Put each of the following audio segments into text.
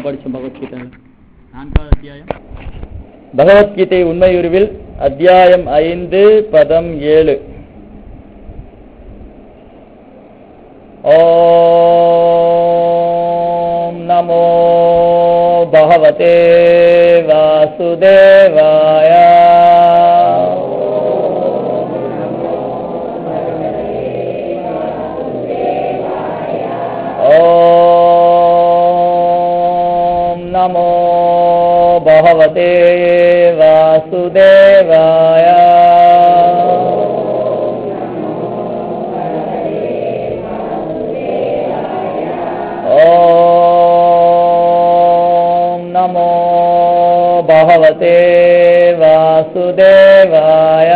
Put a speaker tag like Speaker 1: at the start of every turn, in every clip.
Speaker 1: படிச்சோம் பகவத்கீதை நான்காவது அத்தியாயம்
Speaker 2: பகவத்கீதை உண்மையுருவில் அத்தியாயம் ஐந்து பதம் ஏழு ஓம் நமோ பகவதே வாசுதேவாய ஓம் நமோ பகவதே வாசுதேவாய ஓம் நமோ பகவதே வாசுதேவாய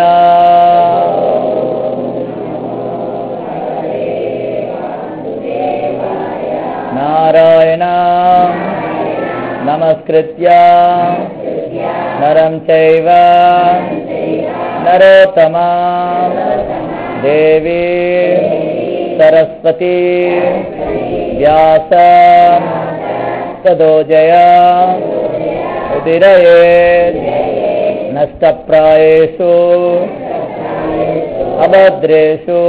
Speaker 2: नारायण नमस्कृत्य नरं चैव नरोत्तमा देवी सरस्वती व्यास तदोजय उदिरयेत् नष्टप्रायेषु अभद्रेषु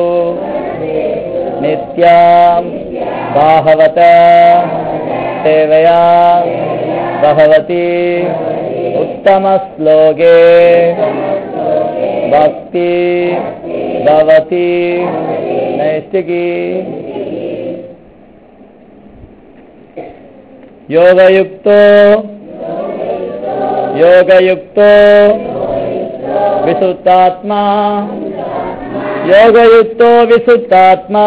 Speaker 2: नित्यां बाहवत सेवया भगवती उत्तमश्लोके भक्ति भवति नैष्टिकी योगयुक्तो योगयुक्तो विशुद्धात्मा योगयुक्तो विशुद्धात्मा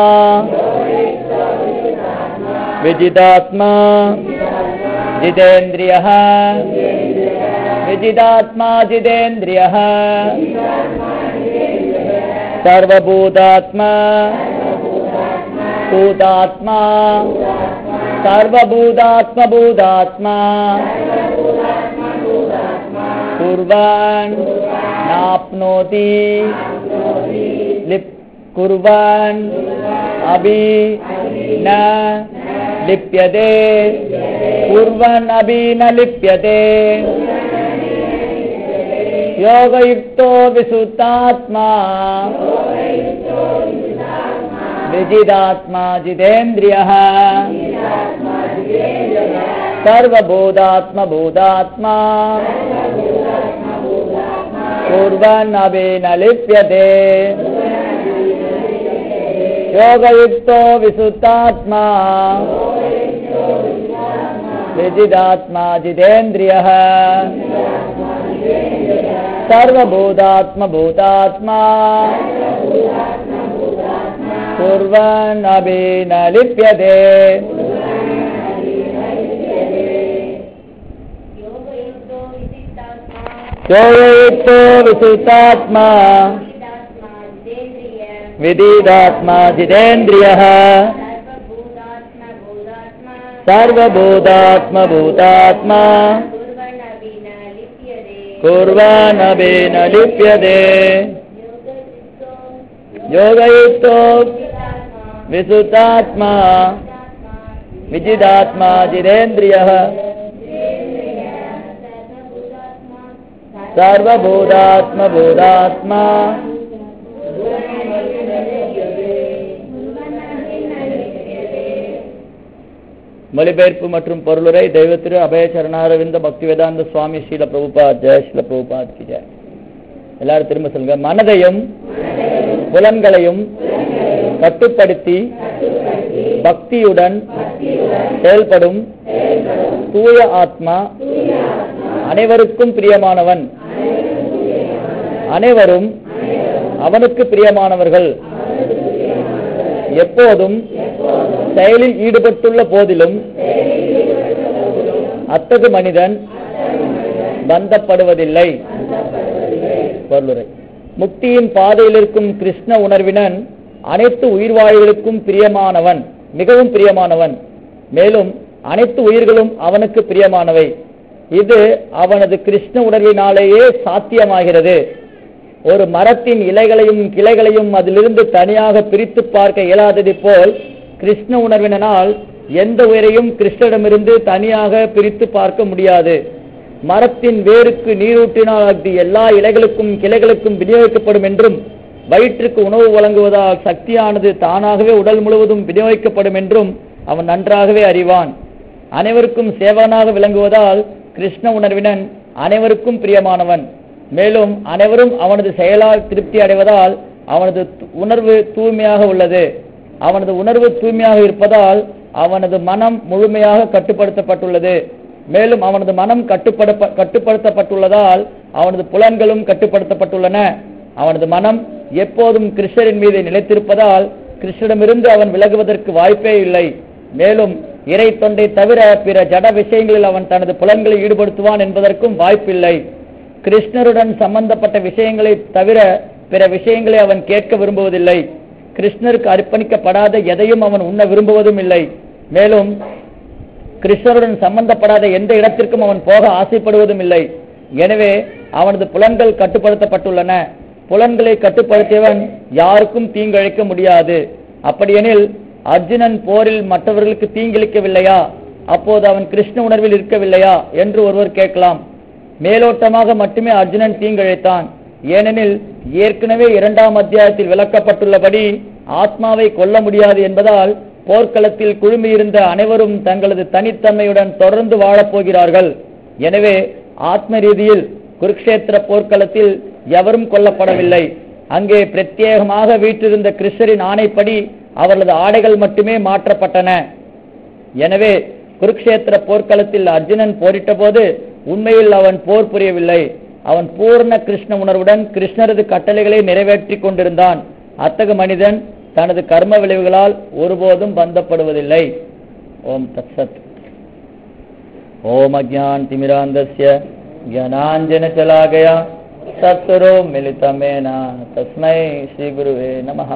Speaker 2: विजितात्मा जितेन्द्रियः विजितात्मा जितेन्द्रियः सर्वभूतात्मा भूतात्मा सर्वभूतात्मभूतात्मा कुर्वन् नाप्नोति लिप् कुर्वन् अभि न लिप्यते कुर्वन् अभि न लिप्यते योगयुक्तो विशुद्धात्मा विजिदात्मा जितेन्द्रियः सर्वभूतात्मभूतात्मा कुर्वन् अभि न लिप्यते योगयुक्तो विशुद्धात्मा विजिदात्मा जितेन्द्रियः सर्वभूतात्मभूतात्मा कुर्वन् अभि न लिप्यते
Speaker 3: योगयुक्तो विशिष्टात्मा
Speaker 2: योगयुक्तो विशुद्धात्मा
Speaker 3: विदितात्मा जितेन्द्रिय
Speaker 2: विदिदात्मा जितेन्द्रियः
Speaker 3: सर्वभूतात्मभूतात्मा
Speaker 2: सर्वभूतात्मभूतात्मा
Speaker 3: कुर्वन्नपि न
Speaker 2: कुर्वन्नपि न
Speaker 3: लिप्यते
Speaker 2: लिप्यते
Speaker 3: योगयुक्तो
Speaker 2: योगयुक्तो
Speaker 3: विदितात्मा
Speaker 2: विशुद्धात्मा विजिदात्मा जितेन्द्रियः सर्वभूतात्मभूतात्मा மொழிபெயர்ப்பு மற்றும் பொருளுரை தெய்வத்திரு அபய சரணாரவிந்த பக்தி வேதாந்த சுவாமி ஸ்ரீல பிரபுபாத் ஜெய ஸ்ரீல பிரபுபாத் கி ஜெய் எல்லாரும் திரும்ப சொல்லுங்க மனதையும் புலன்களையும் கட்டுப்படுத்தி பக்தியுடன் செயல்படும் தூய ஆத்மா அனைவருக்கும் பிரியமானவன் அனைவரும் அவனுக்கு பிரியமானவர்கள் எப்போதும் செயலில் ஈடுபட்டுள்ள போதிலும் அத்தகு மனிதன் பந்தப்படுவதில்லை பொருளுரை முக்தியின் பாதையில் இருக்கும் கிருஷ்ண உணர்வினன் அனைத்து உயிர்வாழிகளுக்கும் பிரியமானவன் மிகவும் பிரியமானவன் மேலும் அனைத்து உயிர்களும் அவனுக்கு பிரியமானவை இது அவனது கிருஷ்ண உணர்வினாலேயே சாத்தியமாகிறது ஒரு மரத்தின் இலைகளையும் கிளைகளையும் அதிலிருந்து தனியாக பிரித்து பார்க்க இயலாதது போல் கிருஷ்ண உணர்வினால் எந்த உயிரையும் கிருஷ்ணரிடமிருந்து தனியாக பிரித்து பார்க்க முடியாது மரத்தின் வேருக்கு நீரூற்றினால் அது எல்லா இலைகளுக்கும் கிளைகளுக்கும் விநியோகிக்கப்படும் என்றும் வயிற்றுக்கு உணவு வழங்குவதால் சக்தியானது தானாகவே உடல் முழுவதும் விநியோகிக்கப்படும் என்றும் அவன் நன்றாகவே அறிவான் அனைவருக்கும் சேவனாக விளங்குவதால் கிருஷ்ண உணர்வினன் அனைவருக்கும் பிரியமானவன் மேலும் அனைவரும் அவனது செயலால் திருப்தி அடைவதால் அவனது து- உணர்வு தூய்மையாக உள்ளது அவனது உணர்வு தூய்மையாக இருப்பதால் அவனது மனம் முழுமையாக கட்டுப்படுத்தப்பட்டுள்ளது மேலும் அவனது மனம் கட்டுப்பட கட்டுப்படுத்தப்பட்டுள்ளதால் அவனது புலன்களும் கட்டுப்படுத்தப்பட்டுள்ளன அவனது மனம் எப்போதும் கிருஷ்ணரின் மீது நிலைத்திருப்பதால் கிருஷ்ணரிடமிருந்து அவன் விலகுவதற்கு வாய்ப்பே இல்லை மேலும் இறை தொண்டை தவிர பிற ஜட விஷயங்களில் அவன் தனது புலன்களை ஈடுபடுத்துவான் என்பதற்கும் வாய்ப்பில்லை கிருஷ்ணருடன் சம்பந்தப்பட்ட விஷயங்களை தவிர பிற விஷயங்களை அவன் கேட்க விரும்புவதில்லை கிருஷ்ணருக்கு அர்ப்பணிக்கப்படாத எதையும் அவன் உண்ண விரும்புவதும் இல்லை மேலும் கிருஷ்ணருடன் சம்பந்தப்படாத எந்த இடத்திற்கும் அவன் போக ஆசைப்படுவதும் இல்லை எனவே அவனது புலன்கள் கட்டுப்படுத்தப்பட்டுள்ளன புலன்களை கட்டுப்படுத்தியவன் யாருக்கும் தீங்கிழைக்க முடியாது அப்படியெனில் அர்ஜுனன் போரில் மற்றவர்களுக்கு தீங்கிழைக்கவில்லையா அப்போது அவன் கிருஷ்ண உணர்வில் இருக்கவில்லையா என்று ஒருவர் கேட்கலாம் மேலோட்டமாக மட்டுமே அர்ஜுனன் தீங்கிழைத்தான் ஏனெனில் ஏற்கனவே இரண்டாம் அத்தியாயத்தில் விளக்கப்பட்டுள்ளபடி ஆத்மாவை கொல்ல முடியாது என்பதால் போர்க்களத்தில் குழுமியிருந்த அனைவரும் தங்களது தனித்தன்மையுடன் தொடர்ந்து வாழப் போகிறார்கள் எனவே ஆத்ம ரீதியில் குருக்ஷேத்திர போர்க்களத்தில் எவரும் கொல்லப்படவில்லை அங்கே பிரத்யேகமாக வீற்றிருந்த கிருஷ்ணரின் ஆணைப்படி அவர்களது ஆடைகள் மட்டுமே மாற்றப்பட்டன எனவே குருக்ஷேத்திர போர்க்களத்தில் அர்ஜுனன் போரிட்ட போது உண்மையில் அவன் போர் புரியவில்லை அவன் பூர்ண கிருஷ்ண உணர்வுடன் கிருஷ்ணரது கட்டளைகளை நிறைவேற்றிக் கொண்டிருந்தான் அத்தகு மனிதன் தனது கர்ம விளைவுகளால் ஒருபோதும் பந்தப்படுவதில்லை ஓம் தத்சத் ஓம் அஜான் திமிராந்தஸ்ய ஜனாஞ்சன சலாகயா சத்வரோ மிலிதமேன தஸ்மை ஸ்ரீ குருவே நமः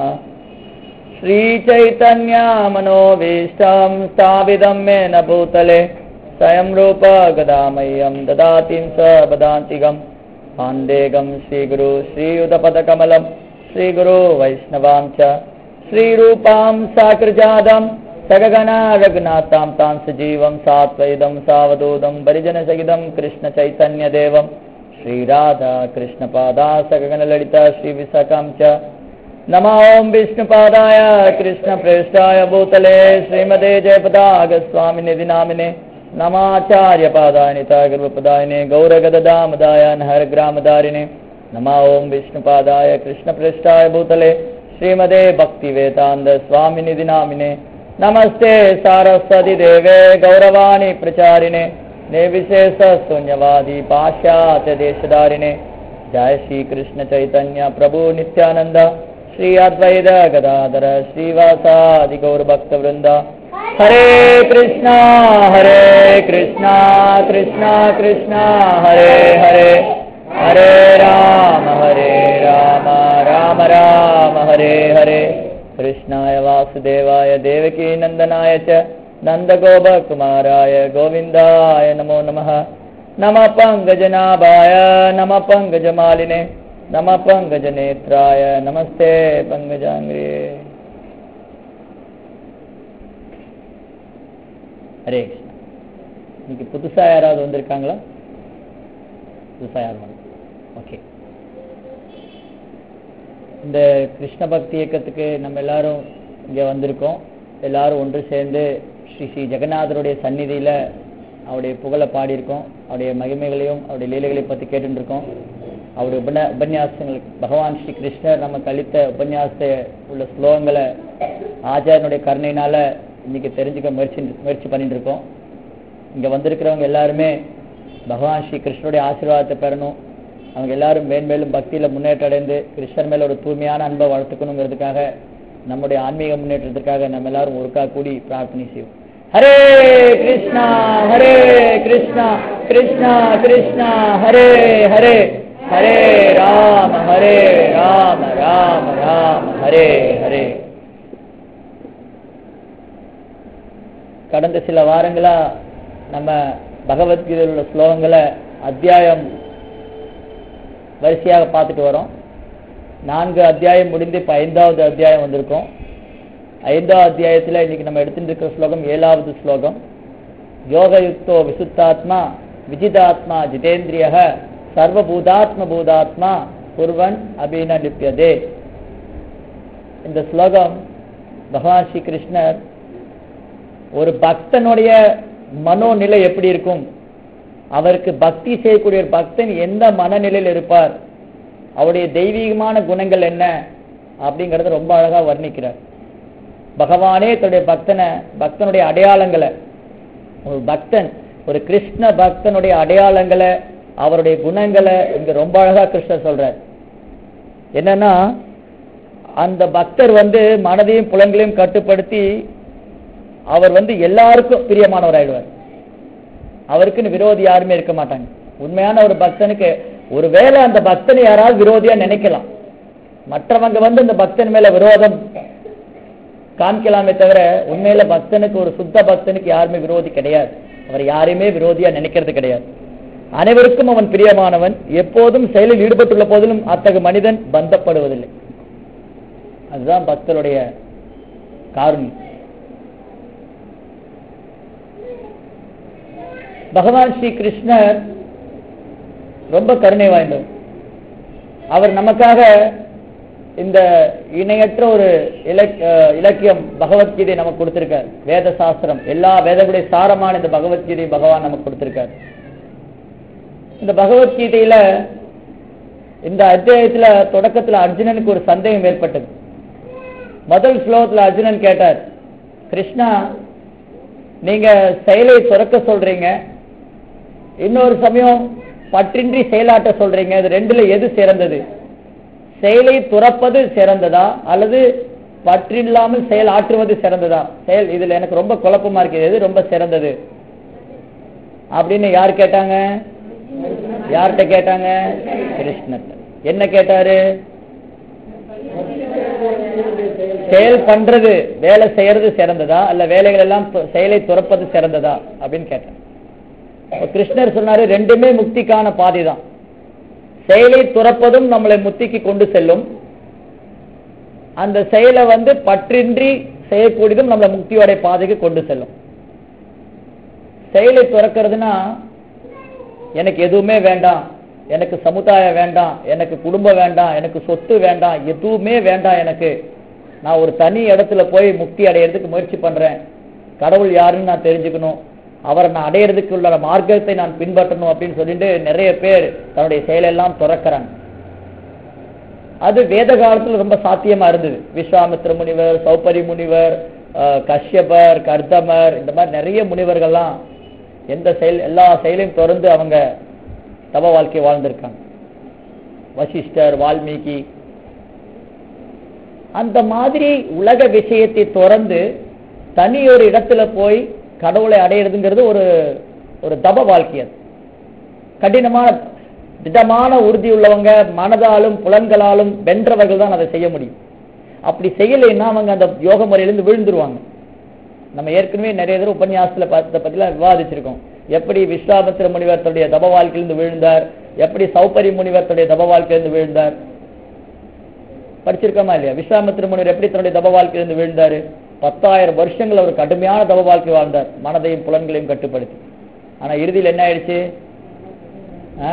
Speaker 2: श्रीचैतन्यामनोभीष्टं स्थापितं मेन भूतले स्वयं रूप गदामह्यं ददातिं स वदान्तिकं पाण्डेगं श्रीगुरु श्रीयुतपदकमलं श्रीगुरु वैष्णवां च श्रीरूपां साकृजातं सगगना रघुनाथां तां सजीवं सात्वैदं सावधूतं परिजनसहितं कृष्णचैतन्यदेवं श्रीराधा कृष्णपादा सगगनललिता श्रीविशाखां च नमो ॐ विष्णुपादाय कृष्णप्रेष्ठाय भूतले श्रीमते जयपदागस्वामिनिधि नामिने नमाचार्यपादाय नितागर्वपदायिने गौरगददामदाय नहरग्रामदारिणे नमो ॐ विष्णुपादाय कृष्णप्रेष्ठाय भूतले श्रीमते भक्तिवेदान्त स्वामिनिधि नामिने नमस्ते सारस्वति देवे गौरवाणी प्रचारिणे निर्विशेष शून्यवादी पाश्चात्य देशधारिणे जय श्री कृष्ण चैतन्य प्रभु नित्यानंद श्री अद्वैत गदाधर श्रीवासादि गौर भक्त वृंद हरे कृष्णा हरे कृष्णा कृष्णा कृष्णा हरे हरे हरे राम हरे राम राम राम हरे हरे कृष्णाय वासुदेवाय देवकी नंदनाय च नन्दगोपकुमाराय गोविन्दाय नमो नमः नमः पङ्कजनाभाय नमः पङ्कजमालिने नमः पङ्कजनेत्राय नमस्ते पङ्कजाङ्ग्रे ஹரே கிருஷ்ணா இன்னைக்கு புதுசா யாராவது வந்திருக்காங்களா புதுசா யாரும் ஓகே இந்த கிருஷ்ண பக்தி இயக்கத்துக்கு நம்ம எல்லாரும் இங்க வந்திருக்கோம் எல்லாரும் ஒன்று சேர்ந்து ஸ்ரீ ஸ்ரீ ஜெகநாதருடைய சந்நிதியில அவருடைய புகழை பாடியிருக்கோம் அவருடைய மகிமைகளையும் அவருடைய லீலைகளையும் பற்றி கேட்டுட்டு இருக்கோம் அவருடைய உபன உபன்யாசங்களுக்கு பகவான் ஸ்ரீ கிருஷ்ணர் நமக்கு அளித்த உபன்யாசத்தை உள்ள ஸ்லோகங்களை ஆச்சாரியனுடைய கருணையினால இன்னைக்கு தெரிஞ்சுக்க முயற்சி முயற்சி பண்ணிட்டு இருக்கோம் இங்க வந்திருக்கிறவங்க எல்லாருமே பகவான் ஸ்ரீ கிருஷ்ணருடைய ஆசீர்வாதத்தை பெறணும் அவங்க எல்லாரும் மேன்மேலும் பக்தியில முன்னேற்றம் அடைந்து கிருஷ்ணர் மேல ஒரு தூய்மையான அன்பை வளர்த்துக்கணுங்கிறதுக்காக நம்முடைய ஆன்மீக முன்னேற்றத்திற்காக நம்ம எல்லாரும் ஒருக்கா கூடி பிரார்த்தனை செய்வோம் ஹரே கிருஷ்ணா ஹரே கிருஷ்ணா கிருஷ்ணா கிருஷ்ணா ஹரே ஹரே ஹரே ராம ஹரே ராம ராம ராம ஹரே ஹரே கடந்த சில வாரங்களா நம்ம பகவத்கீதையில் உள்ள ஸ்லோகங்களை அத்தியாயம் வரிசையாக பார்த்துட்டு வரோம் நான்கு அத்தியாயம் முடிந்து இப்போ ஐந்தாவது அத்தியாயம் வந்திருக்கோம் ஐந்தாம் அத்தியாயத்துல இன்னைக்கு நம்ம எடுத்துட்டு இருக்கிற ஸ்லோகம் ஏழாவது ஸ்லோகம் யோகயுக்தோ விசுத்தாத்மா விஜிதாத்மா ஜிதேந்திரிய சர்வபூதாத்ம பூதாத்மா குர்வன் அபின லிப்யதே இந்த ஸ்லோகம் பகவான் ஸ்ரீ கிருஷ்ணர் ஒரு பக்தனுடைய மனோநிலை எப்படி இருக்கும் அவருக்கு பக்தி செய்யக்கூடிய ஒரு பக்தன் எந்த மனநிலையில் இருப்பார் அவருடைய தெய்வீகமான குணங்கள் என்ன அப்படிங்கறத ரொம்ப அழகா வர்ணிக்கிறார் பகவானே தன்னுடைய பக்தனை பக்தனுடைய அடையாளங்களை ஒரு பக்தன் ஒரு கிருஷ்ண பக்தனுடைய அடையாளங்களை அவருடைய குணங்களை இங்க ரொம்ப அழகா கிருஷ்ணர் சொல்றார் என்னன்னா அந்த பக்தர் வந்து மனதையும் புலன்களையும் கட்டுப்படுத்தி அவர் வந்து எல்லாருக்கும் பிரியமானவர் ஆயிடுவார் அவருக்குன்னு விரோதி யாருமே இருக்க மாட்டாங்க உண்மையான ஒரு பக்தனுக்கு ஒருவேளை அந்த பக்தனை யாராவது விரோதியா நினைக்கலாம் மற்றவங்க வந்து அந்த பக்தன் மேல விரோதம் காமிக்கலாமே தவிர உண்மையில பக்தனுக்கு ஒரு சுத்த பக்தனுக்கு யாருமே விரோதி கிடையாது அவர் யாரையுமே விரோதியா நினைக்கிறது கிடையாது அனைவருக்கும் அவன் பிரியமானவன் எப்போதும் செயலில் ஈடுபட்டுள்ள போதிலும் அத்தகைய மனிதன் பந்தப்படுவதில்லை அதுதான் பக்தருடைய காரணம் பகவான் ஸ்ரீ கிருஷ்ணர் ரொம்ப கருணை வாய்ந்தவர் அவர் நமக்காக இந்த இணையற்ற ஒரு இலக் அஹ் இலக்கியம் பகவத்கீதை நமக்கு கொடுத்திருக்கார் வேத சாஸ்திரம் எல்லா வேதங்களுடைய சாரமான இந்த பகவத்கீதை பகவான் நமக்கு கொடுத்திருக்கார் இந்த பகவத்கீதையில இந்த அத்தியாயத்துல தொடக்கத்துல அர்ஜுனனுக்கு ஒரு சந்தேகம் ஏற்பட்டது முதல் ஸ்லோகத்துல அர்ஜுனன் கேட்டார் கிருஷ்ணா நீங்க செயலை துறக்க சொல்றீங்க இன்னொரு சமயம் பற்றின்றி செயலாட்ட சொல்றீங்க இது ரெண்டுல எது சிறந்தது செயலை துறப்பது சிறந்ததா அல்லது பற்றில்லாமல் செயல் ஆற்றுவது சிறந்ததா செயல் இதுல எனக்கு ரொம்ப குழப்பமா இருக்கு எது ரொம்ப சிறந்தது அப்படின்னு யார் கேட்டாங்க யார்கிட்ட கேட்டாங்க கிருஷ்ணர் என்ன கேட்டாரு செயல் பண்றது வேலை செய்யறது சிறந்ததா அல்ல வேலைகள் எல்லாம் து- செயலை துறப்பது சிறந்ததா அப்படின்னு கேட்டேன் அப்ப கிருஷ்ணர் சொன்னாரு ரெண்டுமே முக்திக்கான பாதை தான் செயலை துறப்பதும் நம்மளை முக்திக்கு கொண்டு செல்லும் அந்த செயலை வந்து பற்றின்றி செய்யக்கூடியதும் நம்மளை முக்தியோட பாதைக்கு கொண்டு செல்லும் செயலை துறக்கிறதுனா எனக்கு எதுவுமே வேண்டாம் எனக்கு சமுதாயம் வேண்டாம் எனக்கு குடும்பம் வேண்டாம் எனக்கு சொத்து வேண்டாம் எதுவுமே வேண்டாம் எனக்கு நான் ஒரு தனி இடத்துல போய் முக்தி அடையிறதுக்கு முயற்சி பண்றேன் கடவுள் யாருன்னு நான் தெரிஞ்சுக்கணும் அவரை நான் அடையிறதுக்கு உள்ள மார்க்கத்தை நான் பின்பற்றணும் அப்படின்னு சொல்லிட்டு நிறைய பேர் தன்னுடைய செயலெல்லாம் துறக்கிறாங்க அது வேத காலத்துல ரொம்ப சாத்தியமா இருந்தது விஸ்வாமித்திர முனிவர் சௌப்பரி முனிவர் அஹ், கஷ்யபர் கர்தமர் இந்த மாதிரி நிறைய முனிவர்கள்லாம் எந்த செயல் எல்லா செயலையும் தொடர்ந்து அவங்க தப வாழ்க்கை வாழ்ந்திருக்காங்க வசிஷ்டர் வால்மீகி அந்த மாதிரி உலக விஷயத்தை தொடர்ந்து தனி ஒரு இடத்துல போய் கடவுளை அடையிறதுங்கிறது ஒரு ஒரு தப வாழ்க்கை அது கடினமான திடமான உறுதி உள்ளவங்க மனதாலும் புலன்களாலும் வென்றவர்கள் தான் அதை செய்ய முடியும் அப்படி செய்யலைன்னா அவங்க அந்த யோக முறையிலிருந்து விழுந்துருவாங்க நம்ம ஏற்கனவே நிறைய தடவை உபன்யாசத்துல பார்த்த பத்திலாம் விவாதிச்சிருக்கோம் எப்படி விஸ்வாமித்திர முனிவர் தன்னுடைய தப வாழ்க்கையிலிருந்து விழுந்தார் எப்படி சௌப்பரி முனிவர் தன்னுடைய தப வாழ்க்கையிலிருந்து விழுந்தார் படிச்சிருக்கோமா இல்லையா விஸ்வாமித்திர முனிவர் எப்படி தன்னுடைய தப வாழ்க்கையிலிருந்து விழுந்தாரு பத்தாயிரம் வருஷங்கள் அவர் கடுமையான தப வாழ்க்கை வாழ்ந்தார் மனதையும் புலன்களையும் கட்டுப்படுத்தி ஆனா இறுதியில் என்ன ஆயிடுச்சு ஆ?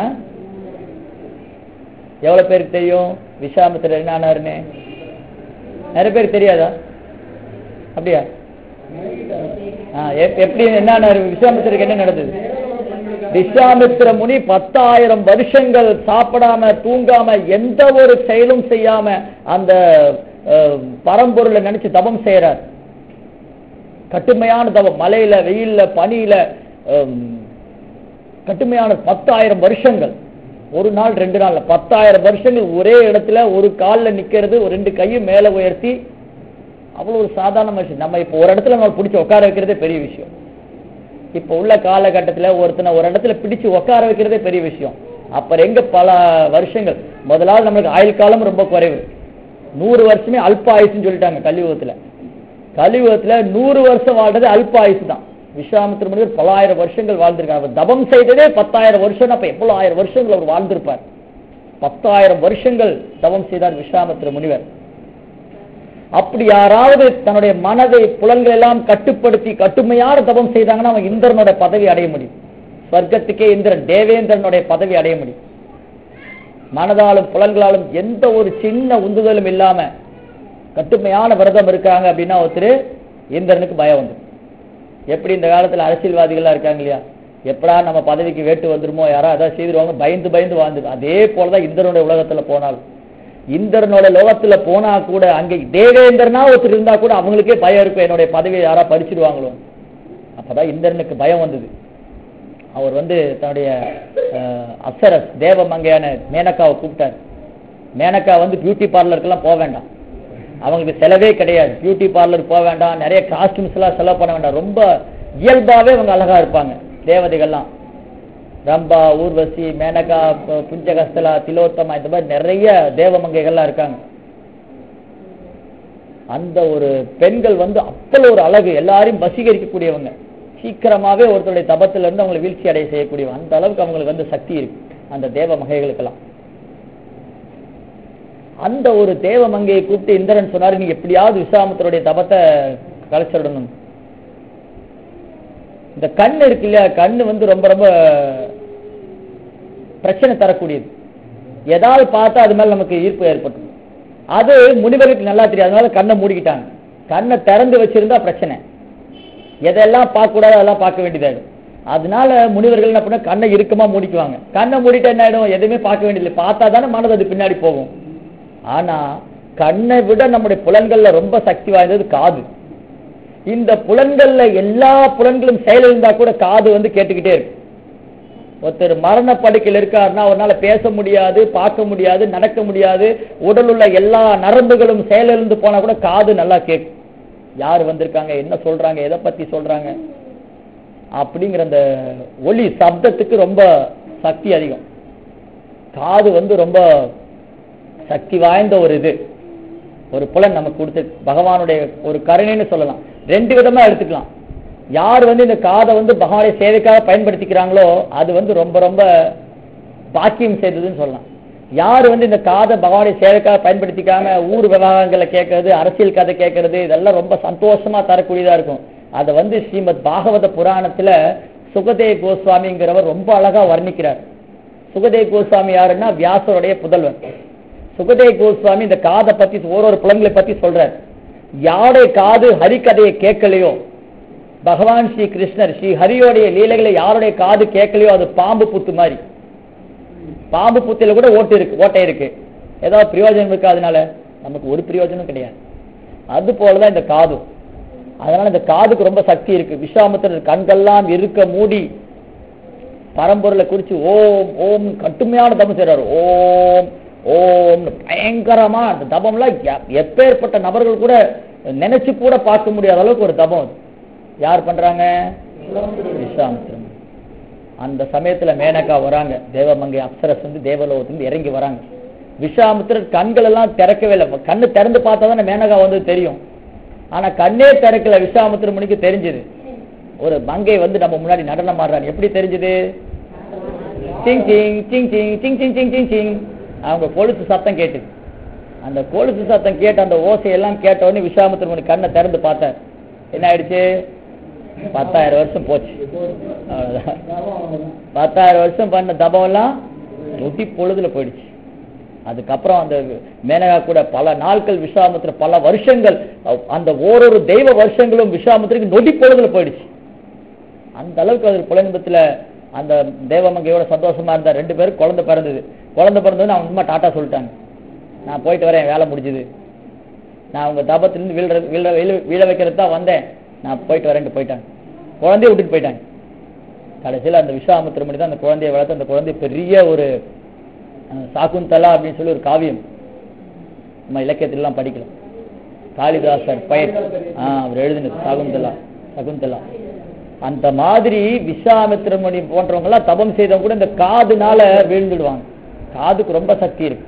Speaker 2: எவ்வளவு பேருக்கு தெரியும் விஸ்வாமித்திரர் என்ன ஆனாருன்னு நிறைய பேருக்கு தெரியாதா அப்படியா ஆ, எப்- எப்படி என்ன ஆனாரு விஸ்வாமித்திரருக்கு என்ன நடந்தது விஸ்வாமித்திர முனி பத்தாயிரம் வருஷங்கள் சாப்பிடாம தூங்காம எந்த ஒரு செயலும் செய்யாம அந்த அஹ், பரம்பொருளை நினைச்சு தபம் செய்யறார் கட்டுமையான தவம் மலையில வெயில்ல பனியில ஹம், கட்டுமையான பத்தாயிரம் வருஷங்கள் ஒரு நாள் ரெண்டு நாள் பத்தாயிரம் வருஷங்கள் ஒரே இடத்துல ஒரு கால்ல நிக்கிறது ஒரு ரெண்டு கையும் மேல உயர்த்தி அவ்வளவு ஒரு சாதாரண விஷயம் நம்ம இப்போ ஒரு இடத்துல நம்ம பிடிச்சி உட்கார வைக்கிறதே பெரிய விஷயம் இப்போ உள்ள காலகட்டத்துல ஒருத்தனை ஒரு இடத்துல பிடிச்சு உட்கார வைக்கிறதே பெரிய விஷயம் அப்புறம் எங்க பல வருஷங்கள் முதலாவது நம்மளுக்கு ஆயுள் காலம் ரொம்ப குறைவு நூறு வருஷமே அல்ப ஆயுசுன்னு சொல்லிட்டாங்க கலியுகத்துல கலியுகத்துல நூறு வருஷம் வாழ்றது அல்ப ஆயுசு தான் விஸ்வாமித்திர முனிவர் பலாயிரம் வருஷங்கள் வாழ்ந்திருக்கார் அவர் தபம் செய்ததே பத்தாயிரம் வருஷம் அப்ப எவ்வளவு ஆயிரம் வருஷங்கள் அவர் வாழ்ந்திருப்பார் பத்தாயிரம் வருஷங்கள் தவம் செய்தார் விஸ்வாமித்திர முனிவர் அப்படி யாராவது தன்னுடைய மனதை புலன்கள் எல்லாம் கட்டுப்படுத்தி கட்டுமையான தபம் செய்தாங்கன்னா அவன் இந்திரனோட பதவி அடைய முடியும் சொர்க்கத்துக்கே இந்திரன் தேவேந்திரனுடைய பதவி அடைய முடியும் மனதாலும் புலன்களாலும் எந்த ஒரு சின்ன உந்துதலும் இல்லாம கட்டுமையான விரதம் இருக்காங்க அப்படின்னா ஒருத்தர் இந்திரனுக்கு பயம் வந்துடும் எப்படி இந்த காலத்துல அரசியல்வாதிகள்லாம் இருக்காங்க இல்லையா எப்படா நம்ம பதவிக்கு வேட்டு வந்துருமோ யாரோ அதான் செய்திருவாங்க பயந்து பயந்து வாழ்ந்து அதே போலதான் இந்திரனுடைய உலகத்துல போனாலும் இந்திரனோட லோகத்துல போனா கூட அங்கே தேவேந்திரனா ஒருத்தர் இருந்தா கூட அவங்களுக்கே பயம் இருக்கும் என்னுடைய பதவியை யாரா பறிச்சிடுவாங்களோ அப்பதான் இந்திரனுக்கு பயம் வந்தது அவர் வந்து தன்னுடைய அஹ், அப்சரஸ் தேவமங்கையான மேனகாவை கூப்பிட்டார் மேனகா வந்து பியூட்டி பார்லருக்கெல்லாம் போக வேண்டாம் அவங்களுக்கு செலவே கிடையாது பியூட்டி பார்லர் போக வேண்டாம் நிறைய காஸ்டியூம்ஸ் எல்லாம் செலவு பண்ண வேண்டாம் ரொம்ப இயல்பாவே அவங்க அழகா இருப்பாங்க தேவதைகள்லாம் ரம்பா ஊர்வசி மேனகா ப- புஞ்சகஸ்தலா திலோத்தமா இந்த மாதிரி நிறைய தேவமங்கைகள்லாம் இருக்காங்க அந்த ஒரு பெண்கள் வந்து அப்பல ஒரு அழகு எல்லாரையும் வசீகரிக்கக்கூடியவங்க சீக்கிரமாவே ஒருத்தருடைய தபத்துல இருந்து அவங்களை வீழ்ச்சி அடைய செய்யக்கூடியவங்க அந்த அளவுக்கு அவங்களுக்கு வந்து சக்தி இருக்கு அந்த தேவ மங்கைகளுக்கெல்லாம் அந்த ஒரு தேவ மங்கையை கூப்பிட்டு இந்திரன் சொன்னாரு நீ எப்படியாவது விஸ்வாமித்தருடைய தபத்தை கலைச்சிடணும் இந்த கண் இருக்கு இல்லையா கண்ணு வந்து ரொம்ப ரொம்ப பிரச்சனை தரக்கூடியது ஏதாவது பார்த்தா அது மேல நமக்கு ஈர்ப்பு ஏற்படும் அது முனிவர்களுக்கு நல்லா தெரியும் அதனால கண்ணை மூடிக்கிட்டாங்க கண்ணை திறந்து வச்சிருந்தா பிரச்சனை எதெல்லாம் பார்க்க கூடாது அதெல்லாம் பார்க்க வேண்டியதாயிடும் அதனால முனிவர்கள் என்ன பண்ண கண்ணை இறுக்கமா மூடிக்குவாங்க கண்ணை மூடிட்டா என்ன ஆயிடும் எதுவுமே பார்க்க வேண்டியதில்லை பார்த்தா தானே மனது அது பின்னாடி போகும் ஆனா கண்ணை விட நம்முடைய புலன்கள்ல ரொம்ப சக்தி வாய்ந்தது காது இந்த புலன்கள்ல எல்லா புலன்களும் செயல் இருந்தா கூட காது வந்து கேட்டுக்கிட்டே இருக்கு ஒருத்தர் மரண படுக்கையில் இருக்காருன்னா அவரால பேச முடியாது பார்க்க முடியாது நடக்க முடியாது உடல் உள்ள எல்லா நரம்புகளும் செயலிழந்து போனா கூட காது நல்லா கேட்கும் யார் வந்திருக்காங்க என்ன சொல்றாங்க எதை பத்தி சொல்றாங்க அப்படிங்கிற அந்த ஒலி சப்தத்துக்கு ரொம்ப சக்தி அதிகம் காது வந்து ரொம்ப சக்தி வாய்ந்த ஒரு இது ஒரு புலன் நமக்கு கொடுத்து பகவானுடைய ஒரு கருணைன்னு சொல்லலாம் ரெண்டு விதமா எடுத்துக்கலாம் யார் வந்து இந்த காதை வந்து பகவானுடைய சேவைக்காக பயன்படுத்திக்கிறாங்களோ அது வந்து ரொம்ப ரொம்ப பாக்கியம் செய்ததுன்னு சொல்லலாம் யார் வந்து இந்த காதை பகவானுடைய சேவைக்காக பயன்படுத்திக்காம ஊர் விவகாரங்களை கேட்கறது அரசியல் கதை கேட்கறது இதெல்லாம் ரொம்ப சந்தோஷமா தரக்கூடியதா இருக்கும் அதை வந்து ஸ்ரீமத் பாகவத புராணத்துல சுகதேவ் கோஸ்வாமிங்கிறவர் ரொம்ப அழகா வர்ணிக்கிறார் சுகதேவ் கோஸ்வாமி யாருன்னா வியாசருடைய புதல்வன் சுகதேவ் கோஸ்வாமி இந்த காதை பத்தி ஒரு ஒரு புலன்களை பத்தி சொல்றார் யாருடைய காது ஹரிகதையை கேட்கலையோ பகவான் ஸ்ரீ கிருஷ்ணர் ஸ்ரீ ஹரியோடைய லீலைகளை யாருடைய காது கேட்கலையோ அது பாம்பு புத்து மாதிரி பாம்பு புத்தில கூட ஓட்டு இருக்கு ஓட்டை இருக்கு ஏதாவது பிரயோஜனம் இருக்கு அதனால நமக்கு ஒரு பிரயோஜனம் கிடையாது அது போலதான் இந்த காது அதனால இந்த காதுக்கு ரொம்ப சக்தி இருக்கு விஸ்வாமித்திரர் கண்கள்லாம் இருக்க மூடி பரம்பொருளை குறிச்சு ஓம் ஓம் கட்டுமையான தபம் செய்றாரு ஓம் ஓம் பயங்கரமா அந்த தபம்லாம் எ- எப்பேற்பட்ட நபர்கள் கூட நினைச்சு கூட பார்க்க முடியாத அளவுக்கு ஒரு தபம் அது. யார் பண்றாங்க விஸ்வாமித்திரன் அந்த சமயத்துல மேனகா வராங்க தேவமங்கை அப்சரஸ் வந்து தேவலோகத்திலிருந்து இறங்கி வராங்க விஸ்வாமித்திரர் கண்கள் எல்லாம் திறக்கவே இல்லை கண்ணு திறந்து பார்த்தா தானே மேனகா வந்து தெரியும் ஆனா கண்ணே திறக்கல விஸ்வாமித்திர முனிக்கு தெரிஞ்சது ஒரு மங்கை வந்து நம்ம முன்னாடி நடனம் ஆடுறாங்க எப்படி தெரிஞ்சது சிங் சிங் சிங் சிங் சிங் சிங் சிங் சிங் சிங் அவங்க கொலுசு சத்தம் கேட்டுது அந்த கொலுசு சத்தம் கேட்டு அந்த ஓசையெல்லாம் கேட்ட உடனே விஸ்வாமித்திர முனி கண்ணை திறந்து பார்த்தார் என்ன ஆயிடுச்சு பத்தாயிரம் வருஷம் போச்சு அவ்வளவுதான் பத்தாயிரம் வருஷம் பண்ண தபம்லாம் நொட்டி பொழுதுல போயிடுச்சு அதுக்கப்புறம் அந்த மேனகா கூட பல நாட்கள் விஸ்வாமித்திர பல வருஷங்கள் அ- அந்த ஓரொரு தெய்வ வருஷங்களும் விஸ்வாமித்திரக்கு நொடி பொழுதுல போயிடுச்சு அந்த அளவுக்கு அது புலன்பத்துல அந்த தேவமங்கையோட சந்தோஷமா இருந்தா ரெண்டு பேரும் குழந்தை பிறந்தது குழந்தை பிறந்ததுன்னு அவங்க அம்மா டாட்டா சொல்லிட்டாங்க நான் போயிட்டு வரேன் வேலை முடிஞ்சுது நான் உங்க தபத்திலிருந்து வீழ வீழ வீழ- வீழ வைக்கிறது தான் வந்தேன் நான் போயிட்டு வரேன்ட்டு போயிட்டாங்க குழந்தைய விட்டுட்டு போயிட்டாங்க கடைசியில் அந்த விஸ்வாமித்திர மணி தான் அந்த குழந்தையை வளர்த்து அந்த குழந்தை பெரிய ஒரு அஹ், சாகுந்தலா அப்படின்னு சொல்லி ஒரு காவியம் நம்ம இலக்கியத்திலலாம் படிக்கலாம் காளிதாசர் பயிர் ஆ அவர் எழுதினது சாகுந்தலா சகுந்தலா அந்த மாதிரி விஸ்வாமித்திர முனி போன்றவங்க எல்லாம் தபம் செய்தவங்க கூட இந்த காதுனால வீழ்ந்துடுவாங்க காதுக்கு ரொம்ப சக்தி இருக்கு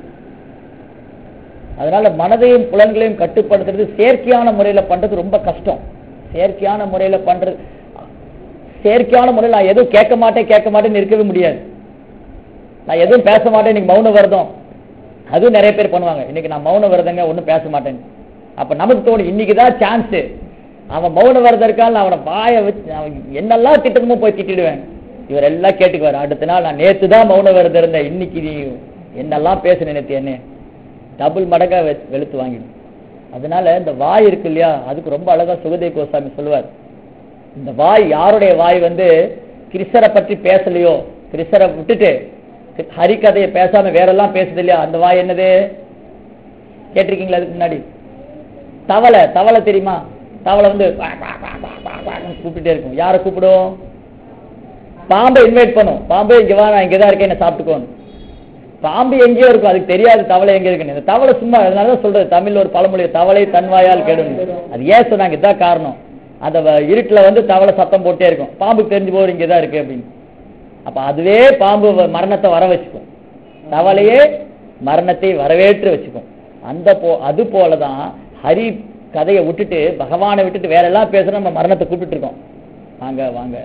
Speaker 2: அதனால மனதையும் புலன்களையும் கட்டுப்படுத்துறது செயற்கையான முறையில பண்றது ரொம்ப கஷ்டம் செயற்கையான முறையில பண்றது செயற்கையான முறையில் நான் எதுவும் கேட்க மாட்டேன் கேட்க மாட்டேன்னு இருக்கவே முடியாது நான் எதுவும் பேச மாட்டேன் இன்னைக்கு மௌன விரதம் அதுவும் நிறைய பேர் பண்ணுவாங்க இன்னைக்கு நான் மௌன விரதங்க ஒன்றும் பேச மாட்டேன் அப்ப நமக்கு தோணும் இன்னைக்கு தான் சான்ஸ் அவன் மௌன விரதம் இருக்கான் அவனை வாயை வச்சு அவன் என்னெல்லாம் திட்டணுமோ போய் திட்டிடுவேன் இவர் எல்லாம் கேட்டுக்குவார் அடுத்த நாள் நான் நேத்து தான் மௌன விரதம் இருந்தேன் இன்னைக்கு நீ என்னெல்லாம் பேசுன நேத்து என்ன டபுள் மடங்கா வெ- வெளுத்து வாங்கிடும் அதனால இந்த வாய் இருக்கு இல்லையா அதுக்கு ரொம்ப அழகா சுகதேவ கோசாமி சொல்லுவார் இந்த வாய் யாருடைய வாய் வந்து கிருஷ்ணரை பற்றி பேசலையோ கிருஷ்ணரை விட்டுட்டு ஹரிகதையை பேசாம வேற எல்லாம் பேசுது இல்லையா அந்த வாய் என்னது கேட்டிருக்கீங்களா அதுக்கு முன்னாடி தவளை தவளை தெரியுமா தவளை வந்து குவா, குவா, குவா, குவா, குவா, குவான்னு கூப்பிட்டுட்டே இருக்கும் யாரை கூப்பிடும் பாம்பை இன்வைட் பண்ணும் பாம்பு இங்க வா நான் இங்கே தான் இருக்கேன் என்ன சாப்பிட்டுக்கோன்னு பாம்பு எங்கேயோ இருக்கும் அதுக்கு தெரியாது தவளை எங்க இருக்குன்னு இந்த தவளை சும்மா அதனால தான் சொல்றது தமிழ்ல ஒரு பழமொழி தவளை தன்வாயால் கெடும் அது ஏன் சொன்னாங்க இதான் காரணம் அந்த வ- இருட்டுல வந்து தவளை சத்தம் போட்டே இருக்கும் பாம்புக்கு தெரிஞ்சு போகிற இங்கே தான் இருக்கு அப்படின்னு அப்ப அதுவே பாம்பு வ- மரணத்தை வர வச்சுக்கும் தவளையே மரணத்தை வரவேற்று வச்சுக்கும் அந்த போ அது போலதான் ஹரி கதையை விட்டுட்டு பகவானை விட்டுட்டு வேற எல்லாம் பேசுறோம் நம்ம மரணத்தை கூப்பிட்டு இருக்கோம் வாங்க வாங்க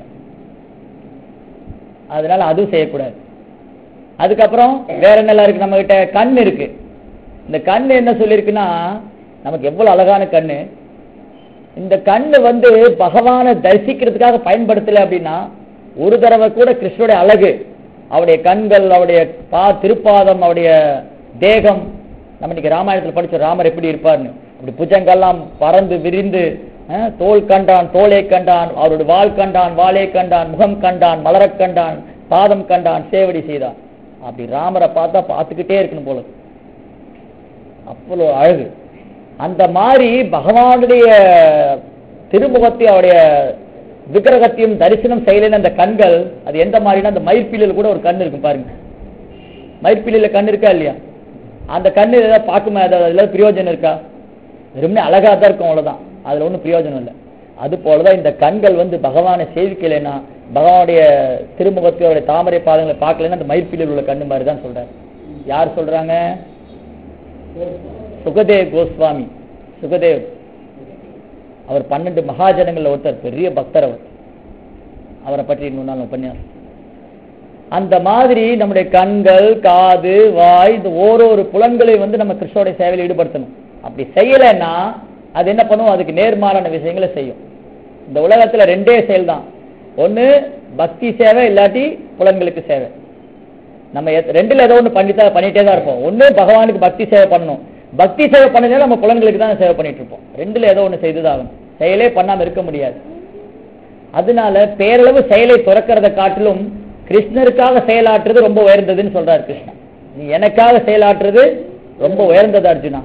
Speaker 2: அதனால அதுவும் செய்யக்கூடாது அதுக்கப்புறம் வேற என்னெல்லாம் இருக்கு நம்ம கிட்ட கண் இருக்கு இந்த கண் என்ன சொல்லியிருக்குன்னா நமக்கு எவ்வளவு அழகான கண்ணு இந்த கண்ணு வந்து பகவானை தரிசிக்கிறதுக்காக பயன்படுத்தல அப்படின்னா ஒரு தடவை கூட கிருஷ்ணனுடைய அழகு அவருடைய கண்கள் அவருடைய பா திருப்பாதம் அவருடைய தேகம் நம்ம இன்னைக்கு ராமாயணத்துல படிச்ச ராமர் எப்படி இருப்பார்னு அப்படி புஜங்கெல்லாம் பறந்து விரிந்து அஹ், தோல் கண்டான் தோலை கண்டான் அவருடைய வால் கண்டான் வாளை கண்டான் முகம் கண்டான் மலரக் கண்டான் பாதம் கண்டான் சேவடி செய்தான் அப்படி ராமரை பார்த்தா பார்த்துக்கிட்டே இருக்கணும் போல இருக்கு. அவ்வளோ அழகு அந்த மாதிரி பகவானுடைய திருமுகத்தை அவருடைய விக்கிரகத்தையும் தரிசனம் செய்யலைன்னு அந்த கண்கள் அது எந்த மாதிரினா அந்த மயிர்பீலில் கூட ஒரு கண் இருக்கும் பாருங்க மயிர்பீலில கண் இருக்கா இல்லையா அந்த கண்ணு ஏதாவது பார்க்குமா ஏதாவது அதுல பிரயோஜனம் இருக்கா வெறுமனே அழகா தான் இருக்கும் அவ்வளவுதான் அதுல ஒன்றும் பிரயோஜனம் இல்லை அது போலதான் இந்த கண்கள் வந்து பகவானை சேவிக்கலைன்னா பகவானுடைய திருமுகத்தை அவருடைய தாமரை பாதங்களை பார்க்கலைன்னா அந்த மயிர்பீலில் உள்ள கண்ணு மாதிரி தான் சொல்றாரு யார் சொல்றாங்க சுகதேவ் கோஸ்வாமி சுகதேவ் அவர் பன்னெண்டு மகாஜனங்கள்ல ஒருத்தர் பெரிய பக்தர் அவர் அவரை பற்றி இன்னொரு நாள் உபன்யாசம் அந்த மாதிரி நம்முடைய கண்கள் காது வாய் இந்த ஓரொரு புலன்களை வந்து நம்ம கிருஷ்ணோடைய சேவையில் ஈடுபடுத்தணும் அப்படி செய்யலைன்னா அது என்ன பண்ணும் அதுக்கு நேர்மாறான விஷயங்களை செய்யும் இந்த உலகத்துல ரெண்டே செயல் தான் ஒண்ணு பக்தி சேவை இல்லாட்டி புலன்களுக்கு சேவை நம்ம எத்- ரெண்டுல ஏதோ ஒண்ணு பண்ணிட்டா பண்ணிட்டே தான் இருப்போம் ஒண்ணு பகவானுக்கு பக்தி சேவை பண்ணணும் பக்தி சேவை பண்ணதுனால நம்ம புலன்களுக்கு தான் சேவை பண்ணிட்டு இருப்போம் ரெண்டுல ஏதோ ஒண்ணு செய்துதான் ஆகணும் செயலே பண்ணாம இருக்க முடியாது அதனால பேரளவு செயலை துறக்கிறத காட்டிலும் கிருஷ்ணருக்காக செயலாற்றுறது ரொம்ப உயர்ந்ததுன்னு சொல்றாரு கிருஷ்ணன் நீ எனக்காக செயலாற்றுறது ரொம்ப உயர்ந்தது அர்ஜுனா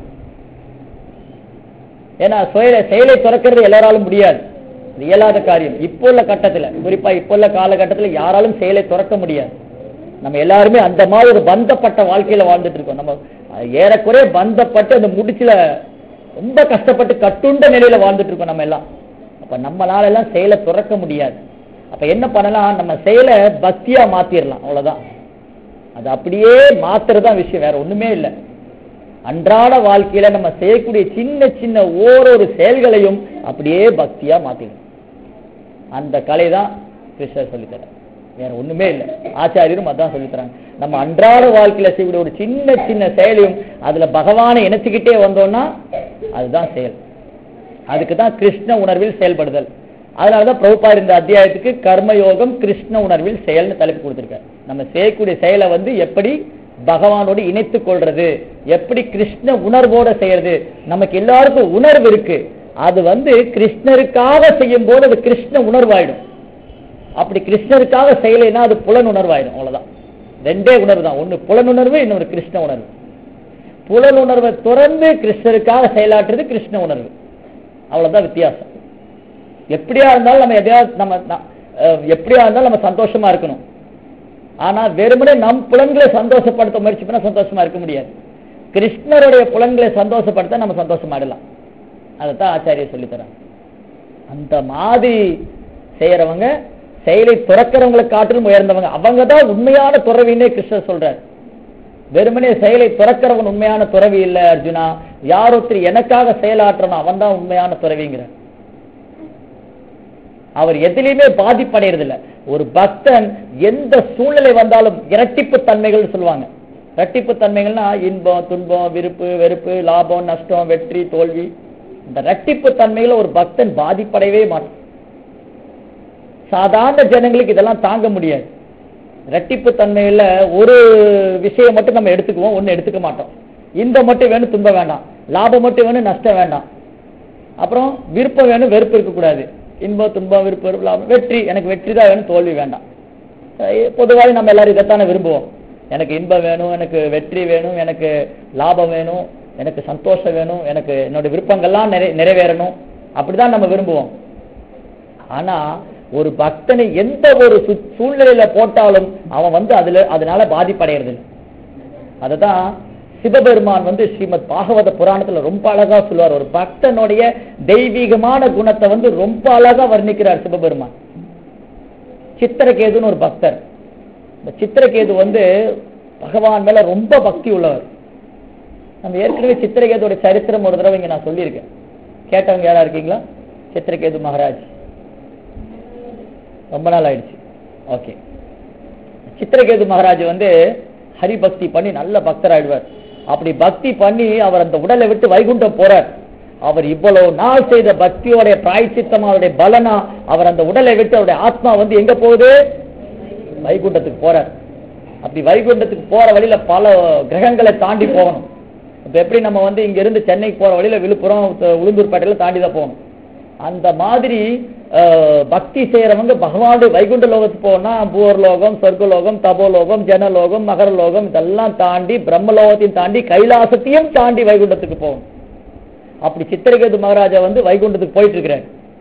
Speaker 2: ஏன்னா செயலை செயலை துறக்கிறது எல்லாராலும் முடியாது இது இயலாத காரியம் இப்போ உள்ள கட்டத்துல குறிப்பா இப்போ உள்ள காலகட்டத்துல யாராலும் செயலை துறக்க முடியாது நம்ம எல்லாருமே அந்த மாதிரி ஒரு பந்தப்பட்ட வாழ்க்கையில வாழ்ந்துட்டு இருக்கோம் நம்ம அஹ், ஏறக்குறைய பந்தப்பட்டு அந்த முடிச்சுல ரொம்ப கஷ்டப்பட்டு கட்டுண்ட நிலையில வாழ்ந்துட்டு இருக்கோம் நம்ம எல்லாம் அப்ப நம்மளால எல்லாம் செயலை துறக்க முடியாது அப்ப என்ன பண்ணலாம் நம்ம செயலை பக்தியா மாத்திரலாம் அவ்வளவுதான் அது அப்படியே மாத்துறதுதான் விஷயம் வேற ஒண்ணுமே இல்லை அன்றாட வாழ்க்கையில நம்ம செய்யக்கூடிய சின்ன சின்ன ஓரொரு செயல்களையும் அப்படியே பக்தியா மாத்திக்கணும் அந்த கலை தான் கிருஷ்ணர் சொல்லித்தர வேற ஒண்ணுமே இல்லை ஆச்சாரியரும் அதான் சொல்லித்தராங்க நம்ம அன்றாட வாழ்க்கையில செய்யக்கூடிய ஒரு சின்ன சின்ன செயலையும் அதுல பகவானை இணைச்சுக்கிட்டே வந்தோம்னா அதுதான் செயல் அதுக்கு தான் கிருஷ்ண உணர்வில் செயல்படுதல் அதனாலதான் பிரபுபார் இந்த அத்தியாயத்துக்கு கர்மயோகம் கிருஷ்ண உணர்வில் செயல்னு தலைப்பு கொடுத்திருக்காரு நம்ம செய்யக்கூடிய செயலை வந்து எப்படி பகவானோடு இணைத்துக் கொள்றது எப்படி கிருஷ்ண உணர்வோட செய்யறது நமக்கு எல்லாருக்கும் உணர்வு இருக்கு அது வந்து கிருஷ்ணருக்காக செய்யும் போது அது கிருஷ்ண உணர்வாயிடும் அப்படி கிருஷ்ணருக்காக செய்யலைன்னா அது புலன் உணர்வாயிடும் அவ்வளவுதான் ரெண்டே உணர்வு தான் ஒண்ணு புலன் உணர்வு இன்னொரு கிருஷ்ண உணர்வு புலன் உணர்வை துறந்து கிருஷ்ணருக்காக செயலாற்றுறது கிருஷ்ண உணர்வு அவ்வளவுதான் வித்தியாசம் எப்படியா இருந்தாலும் நம்ம எதையாவது நம்ம ந- அஹ் எப்படியா இருந்தாலும் நம்ம சந்தோஷமா இருக்கணும் ஆனா வெறுமனே நம் புலன்களை சந்தோஷப்படுத்த முயற்சி பண்ணா சந்தோஷமா இருக்க முடியாது கிருஷ்ணருடைய புலன்களை சந்தோஷப்படுத்த நம்ம சந்தோஷமாடலாம் அதைத்தான் ஆச்சாரியர் சொல்லித் தராங்க அந்த மாதிரி செய்யறவங்க செயலை துறக்கிறவங்களை காட்டிலும் உயர்ந்தவங்க அவங்க தான் உண்மையான துறவின்னே கிருஷ்ணர் சொல்றார் வெறுமனே செயலை துறக்கிறவன் உண்மையான துறவி இல்ல அர்ஜுனா யார் ஒருத்தர் எனக்காக செயலாற்றணும் அவன் தான் உண்மையான துறவிங்கிறார் அவர் எதிலையுமே பாதிப்படைறது இல்ல ஒரு பக்தன் எந்த சூழ்நிலை வந்தாலும் இரட்டிப்பு தன்மைகள் சொல்லுவாங்க இரட்டிப்பு தன்மைகள்னா இன்பம் துன்பம் விருப்பு வெறுப்பு லாபம் நஷ்டம் வெற்றி தோல்வி இந்த ரட்டிப்பு தன்மையில ஒரு பக்தன் பாதிப்படையவே மாட்டான் சாதாரண ஜனங்களுக்கு இதெல்லாம் தாங்க முடியாது ரட்டிப்பு தன்மையில ஒரு விஷயம் மட்டும் நம்ம எடுத்துக்குவோம் ஒண்ணு எடுத்துக்க மாட்டோம் இந்த மட்டும் வேணும் துன்ப வேண்டாம் லாபம் மட்டும் வேணும் நஷ்டம் வேண்டாம் அப்புறம் விருப்பம் வேணும் வெறுப்பு இருக்கக்கூடாது இன்பம் துன்பம் விருப்பம் வெறுப்பு, லாபம் வெற்றி எனக்கு வெற்றி தான் வேணும் தோல்வி வேண்டாம் அஹ் பொதுவாக நம்ம எல்லாரும் இதைத்தானே விரும்புவோம் எனக்கு இன்பம் வேணும் எனக்கு வெற்றி வேணும் எனக்கு லாபம் வேணும் எனக்கு சந்தோஷம் வேணும் எனக்கு என்னோட விருப்பங்கள்லாம் நிறை நிறைவேறணும் அப்படிதான் நம்ம விரும்புவோம் ஆனா ஒரு பக்தனை எந்த ஒரு சு- சூழ்நிலையில போட்டாலும் அவன் வந்து அதுல அதனால பாதிப்படைகிறது இல்லை. அதுதான் சிவபெருமான் வந்து ஸ்ரீமத் பாகவத புராணத்துல ரொம்ப அழகா சொல்லுவார் ஒரு பக்தனுடைய தெய்வீகமான குணத்தை வந்து ரொம்ப அழகா வர்ணிக்கிறார் சிவபெருமான் சித்திரகேதுன்னு ஒரு பக்தர் இந்த சித்திரகேது வந்து பகவான் மேல ரொம்ப பக்தி உள்ளவர் நம்ம ஏற்கனவே சித்திரகேதுவோட சரித்திரம் ஒரு தடவை இங்க நான் சொல்லியிருக்கேன் கேட்டவங்க யாரா இருக்கீங்களா சித்திரகேது மகாராஜ் ரொம்ப நாள் ஆயிடுச்சு ஓகே சித்திரகேது மகாராஜ் வந்து ஹரிபக்தி பண்ணி நல்ல பக்தராயிடுவார் அப்படி பக்தி பண்ணி அவர் அந்த உடலை விட்டு வைகுண்டம் போறார் அவர் இவ்வளவு நாள் செய்த பக்தியோட பிராய்ச்சித்தம் அவருடைய பலனா அவர் அந்த உடலை விட்டு அவருடைய ஆத்மா வந்து எங்க போகுது வைகுண்டத்துக்கு போறார் அப்படி வைகுண்டத்துக்கு போற வழியில பல கிரகங்களை தாண்டி போகணும் இப்ப எப்படி நம்ம வந்து இங்க இருந்து சென்னைக்கு போற வழியில விழுப்புரம் த- உளுந்தூர்பேட்டையில தாண்டி தான் போகணும் அந்த மாதிரி அஹ், பக்தி செய்யறவங்க பகவானுடைய வைகுண்ட லோகத்துக்கு போனா பூர்லோகம் சொர்க்கலோகம் தபோலோகம் ஜனலோகம் மகரலோகம் இதெல்லாம் தாண்டி பிரம்மலோகத்தையும் தாண்டி கைலாசத்தையும் தாண்டி வைகுண்டத்துக்கு போகணும் அப்படி சித்திரகேது மகாராஜா வந்து வைகுண்டத்துக்கு போயிட்டு இருக்கிறார்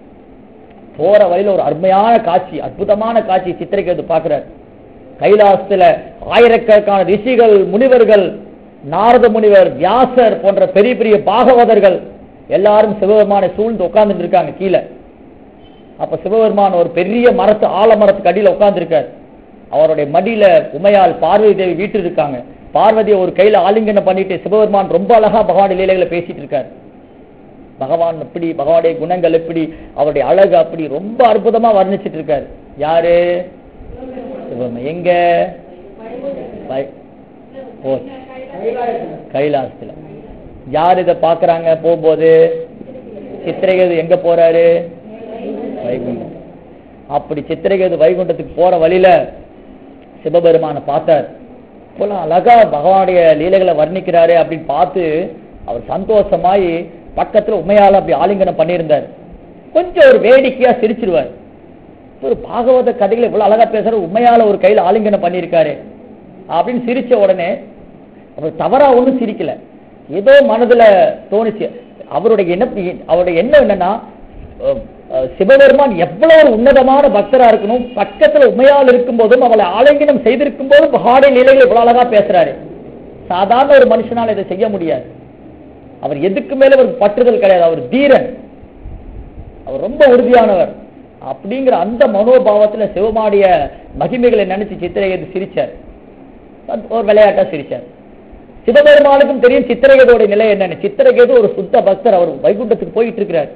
Speaker 2: போற வழியில ஒரு அருமையான காட்சி அற்புதமான காட்சி சித்திரகேது பார்க்கிறார் கைலாசத்துல ஆயிரக்கணக்கான ரிஷிகள் முனிவர்கள் நாரத முனிவர் வியாசர் போன்ற பெரிய பெரிய பாகவதர்கள் எல்லாரும் சிவபெருமானை சூழ்ந்து உட்கார்ந்துட்டு இருக்காங்க கீழே அப்ப சிவபெருமான் ஒரு பெரிய மரத்து ஆலமரத்துக்கு அடியில உட்கார்ந்திருக்கார் அவருடைய மடியில உமையால் பார்வதி தேவி வீட்டு இருக்காங்க பார்வதியை ஒரு கையில ஆலிங்கனம் பண்ணிட்டு சிவபெருமான் ரொம்ப அழகா பகவான் லீலைகளை பேசிட்டு இருக்காரு பகவான் எப்படி பகவானுடைய குணங்கள் எப்படி அவருடைய அழகு அப்படி ரொம்ப அற்புதமா வர்ணிச்சிட்டு இருக்காரு யாரு சிவபெருமான் எங்க வை- போச்சு. கைலாசத்துல யார் இதை பாக்குறாங்க போகும்போது சித்திரகேது எங்க போறாரு வைகுண்டம் அப்படி சித்திரகேது வைகுண்டத்துக்கு போற வழியில சிவபெருமான பார்த்தார் போலாம் அழகா பகவானுடைய லீலைகளை வர்ணிக்கிறாரு அப்படின்னு பார்த்து அவர் சந்தோஷமாயி பக்கத்துல உமையால அப்படி ஆலிங்கனம் பண்ணியிருந்தார் கொஞ்சம் ஒரு வேடிக்கையா சிரிச்சிருவார் ஒரு பாகவத கதைகளை இவ்வளவு அழகா பேசுற உண்மையால ஒரு கையில ஆலிங்கனம் பண்ணியிருக்காரு அப்படின்னு சிரிச்ச உடனே அவர் தவறா ஒண்ணும் சிரிக்கல ஏதோ மனதுல தோணுச்சு அவருடைய என்ன அவருடைய எண்ணம் என்னன்னா அஹ், அஹ், சிவபெருமான் எவ்வளவு ஒரு உன்னதமான பக்தரா இருக்கணும் பக்கத்துல உண்மையால் இருக்கும் போதும் அவளை ஆலிங்கனம் செய்திருக்கும் போதும் பகாடை லீலைகள் இவ்வளவு அழகா பேசுறாரு சாதாரண ஒரு மனுஷனால இதை செய்ய முடியாது அவர் எதுக்கு மேல ஒரு பற்றுதல் கிடையாது அவர் தீரன் அவர் ரொம்ப உறுதியானவர் அப்படிங்கிற அந்த மனோபாவத்துல சிவமாடிய மகிமைகளை நினைச்சு சித்திரகேது சிரிச்சார் அது ஒரு விளையாட்டா சிரிச்சார் சிவபெருமானுக்கும் தெரியும் சித்திரகேதோட நிலை என்னன்னு சித்திரகேது ஒரு சுத்த பக்தர் அவர் வைகுண்டத்துக்கு போயிட்டு இருக்கிறார்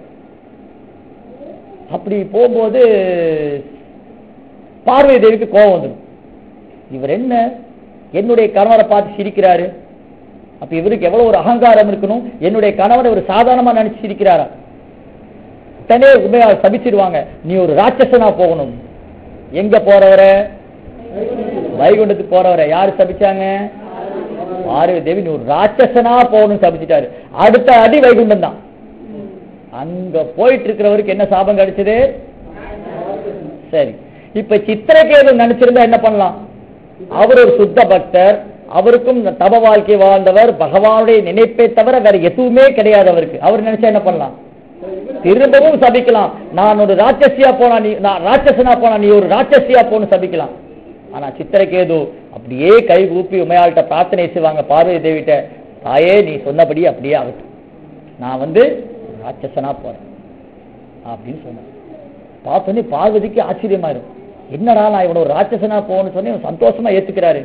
Speaker 2: அப்படி போகும்போது பார்வதி தேவிக்கு கோபம் வந்துடும் இவர் என்ன என்னுடைய கணவரை பார்த்து சிரிக்கிறாரு அப்ப இவருக்கு எவ்வளவு ஒரு அகங்காரம் இருக்கணும் என்னுடைய கணவரை ஒரு சாதாரணமா நினைச்சு சிரிக்கிறாரா உடனே உண்மையால் சபிச்சிருவாங்க நீ ஒரு ராட்சசனா போகணும் எங்க போறவர வைகுண்டத்துக்கு போறவர யாரு சபிச்சாங்க பார்வதி தேவி நீ ஒரு ராட்சசனா போகணும் சபிச்சிட்டாரு அடுத்த அடி வைகுண்டம் தான் அங்க போயிட்டு இருக்கிறவருக்கு என்ன சாபம் கிடைச்சது சரி இப்ப சித்திரகேது நினைச்சிருந்தா என்ன பண்ணலாம் அவர் ஒரு சுத்த பக்தர் அவருக்கும் தப வாழ்க்கை வாழ்ந்தவர் பகவானுடைய நினைப்பை தவிர வேற எதுவுமே கிடையாது அவருக்கு அவர் நினைச்சா என்ன பண்ணலாம் திரும்பவும் சபிக்கலாம் நான் ஒரு ராட்சசியா போனா நீ நான் ராட்சசனா போனா நீ ஒரு ராட்சசியா போன்னு சபிக்கலாம் ஆனா சித்திரகேது அப்படியே கை கூப்பி உமையாள்கிட்ட பிரார்த்தனை செய்வாங்க பார்வதி தேவிட்ட தாயே நீ சொன்னபடி அப்படியே ஆகட்டும் நான் வந்து ராட்சசனா போறேன் அப்படின்னு சொன்னான் பார்த்தோன்னே பார்வதிக்கு ஆச்சரியமா இருக்கும் என்னடா நான் இவனை ஒரு ராட்சசனா போகணும்னு சொன்னேன் இவன் சந்தோஷமா ஏத்துக்கிறாரு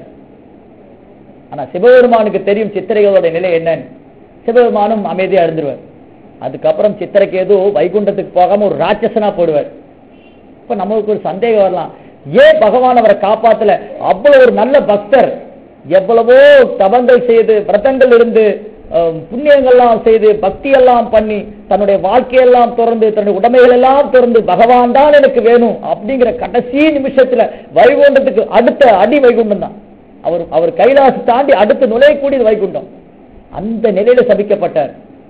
Speaker 2: ஆனா சிவபெருமானுக்கு தெரியும் சித்திரைகளோட நிலை என்னன்னு சிவபெருமானும் அமைதியா இருந்துருவார் அதுக்கப்புறம் சித்திரகேது வைகுண்டத்துக்கு போகாம ஒரு ராட்சசனா போடுவார் இப்ப நமக்கு ஒரு சந்தேகம் வரலாம் ஏன் பகவான் அவரை காப்பாத்தல அவ்வளவு ஒரு நல்ல பக்தர் எவ்வளவோ தபங்கள் செய்து விரதங்கள் இருந்து அஹ், புண்ணியங்கள்லாம் செய்து பக்தி எல்லாம் பண்ணி தன்னுடைய வாழ்க்கையெல்லாம் திறந்து தன்னுடைய உடைமைகள் எல்லாம் திறந்து பகவான் தான் எனக்கு வேணும் அப்படிங்கிற கடைசி நிமிஷத்துல வைகுண்டத்துக்கு அடுத்த அடி வைகுண்டம் தான் அவர் அவர் கைலாசு தாண்டி அடுத்து நுழையக்கூடியது வைகுண்டம் அந்த நிலையில சபிக்கப்பட்டார்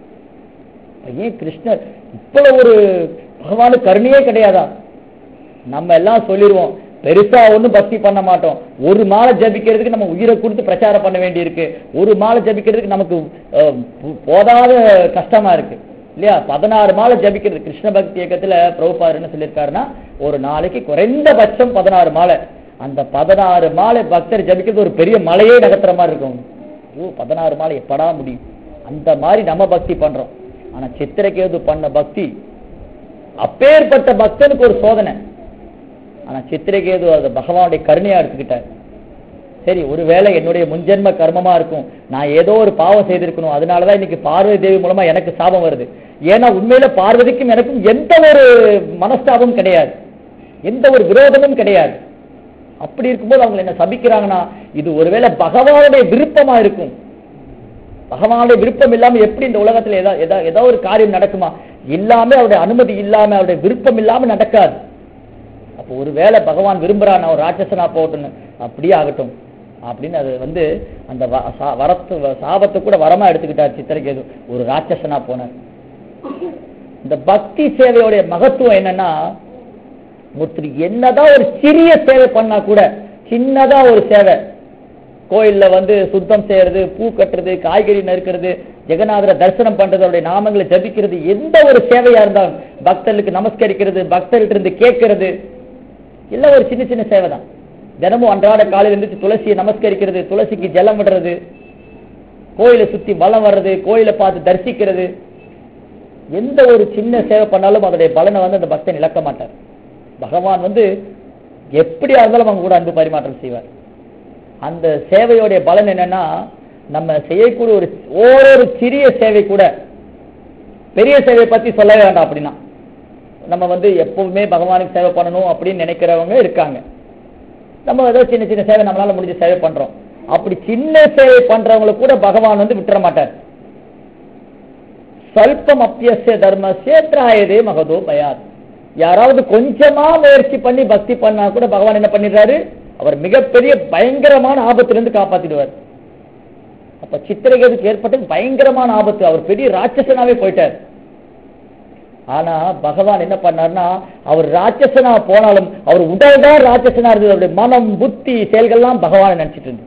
Speaker 2: ஏன் கிருஷ்ணர் இவ்வளவு ஒரு பகவானுக்கு கருணையே கிடையாதா நம்ம எல்லாம் சொல்லிடுவோம் பெருசா ஒண்ணும் பக்தி பண்ண மாட்டோம் ஒரு மாலை ஜபிக்கிறதுக்கு நம்ம உயிரை கொடுத்து பிரச்சாரம் பண்ண வேண்டியிருக்கு ஒரு மாலை ஜபிக்கிறதுக்கு நமக்கு அஹ், போ- போதாத கஷ்டமா இருக்கு இல்லையா பதினாறு மாலை ஜபிக்கிறது கிருஷ்ண பக்தி இயக்கத்துல பிரபுபாதர் என்ன சொல்லியிருக்காருன்னா ஒரு நாளைக்கு குறைந்தபட்சம் பதினாறு மாலை அந்த பதினாறு மாலை பக்தர் ஜபிக்கிறது ஒரு பெரிய மலையே நகர்த்துற மாதிரி இருக்கும் ஓ பதினாறு மாலை எப்படா முடியும் அந்த மாதிரி நம்ம பக்தி பண்றோம் ஆனா சித்திரகேது பண்ண பக்தி அப்பேற்பட்ட பக்தனுக்கு ஒரு சோதனை ஆனா சித்திரகேது அது பகவானுடைய கருணையா எடுத்துக்கிட்டார் சரி ஒருவேளை என்னுடைய முன்ஜென்ம கர்மமா இருக்கும் நான் ஏதோ ஒரு பாவம் செய்திருக்கணும் அதனாலதான் இன்னைக்கு பார்வதி தேவி மூலமா எனக்கு சாபம் வருது ஏன்னா உண்மையில பார்வதிக்கும் எனக்கும் எந்த ஒரு மனஸ்தாபமும் கிடையாது எந்த ஒரு விரோதமும் கிடையாது அப்படி இருக்கும்போது அவங்க என்ன சபிக்கிறாங்கன்னா இது ஒருவேளை பகவானுடைய விருப்பமா இருக்கும் பகவானுடைய விருப்பம் இல்லாம எப்படி இந்த உலகத்துல ஏதா ஏதா ஏதோ ஒரு காரியம் நடக்குமா இல்லாம அவருடைய அனுமதி இல்லாம அவருடைய விருப்பம் இல்லாம நடக்காது அப்போ ஒருவேளை பகவான் விரும்புறா நான் ஒரு ராட்சசனா போகட்டும்னு அப்படியே ஆகட்டும் அப்படின்னு அது வந்து அந்த வ- சா- வரத்து வ- சாபத்தை கூட வரமா எடுத்துக்கிட்டார் சித்திரகேது ஒரு ராட்சசனா போனார் இந்த பக்தி சேவையோடைய மகத்துவம் என்னன்னா ஒருத்தர் என்னதான் ஒரு சிறிய சேவை பண்ணா கூட சின்னதா ஒரு சேவை கோயில்ல வந்து சுத்தம் செய்யறது பூ கட்டுறது காய்கறி நறுக்கிறது ஜெகநாதரை தரிசனம் பண்றது அவருடைய நாமங்களை ஜபிக்கிறது எந்த ஒரு சேவையா இருந்தாலும் பக்தர்களுக்கு நமஸ்கரிக்கிறது பக்தர்கிட்ட இருந்து கேட்கறது எல்லாம் ஒரு சின்ன சின்ன சேவை தான் தினமும் அன்றாட காலையில இருந்துச்சு துளசியை நமஸ்கரிக்கிறது துளசிக்கு ஜலம் விடுறது கோயிலை சுத்தி வலம் வர்றது கோயிலை பார்த்து தரிசிக்கிறது எந்த ஒரு சின்ன சேவை பண்ணாலும் அதோடைய பலனை வந்து அந்த பக்தன் இழக்க மாட்டார் பகவான் வந்து எப்படியா இருந்தாலும் அவங்க கூட அன்பு பரிமாற்றம் செய்வார் அந்த சேவையோடைய பலன் என்னன்னா நம்ம செய்யக்கூடிய ஒரு ஓரொரு சிறிய சேவை கூட பெரிய சேவை பத்தி சொல்லவே வேண்டாம் அப்படின்னா நம்ம வந்து எப்பவுமே பகவானுக்கு சேவை பண்ணணும் அப்படின்னு நினைக்கிறவங்க இருக்காங்க நம்ம ஏதோ சின்ன சின்ன சேவை நம்மளால முடிஞ்ச சேவை பண்றோம் அப்படி சின்ன சேவை பண்றவங்களை கூட பகவான் வந்து விட்டுற மாட்டார் சல்பம் அப்பியசிய தர்மசிய திராயதே மகதோ பயாத் யாராவது கொஞ்சமா முயற்சி பண்ணி பக்தி பண்ணா கூட பகவான் என்ன பண்ணிடுறாரு அவர் மிகப்பெரிய பயங்கரமான ஆபத்திலிருந்து காப்பாத்திடுவார் அப்ப சித்திரகேதுக்கு ஏற்பட்டது பயங்கரமான ஆபத்து அவர் பெரிய ராட்சசனாவே போயிட்டார் ஆனா பகவான் என்ன பண்ணார்னா அவர் ராட்சசனா போனாலும் அவர் உடல் தான் ராட்சசனா இருந்தது அவருடைய மனம் புத்தி செயல்கள்லாம் பகவானை நினைச்சிட்டு இருந்தது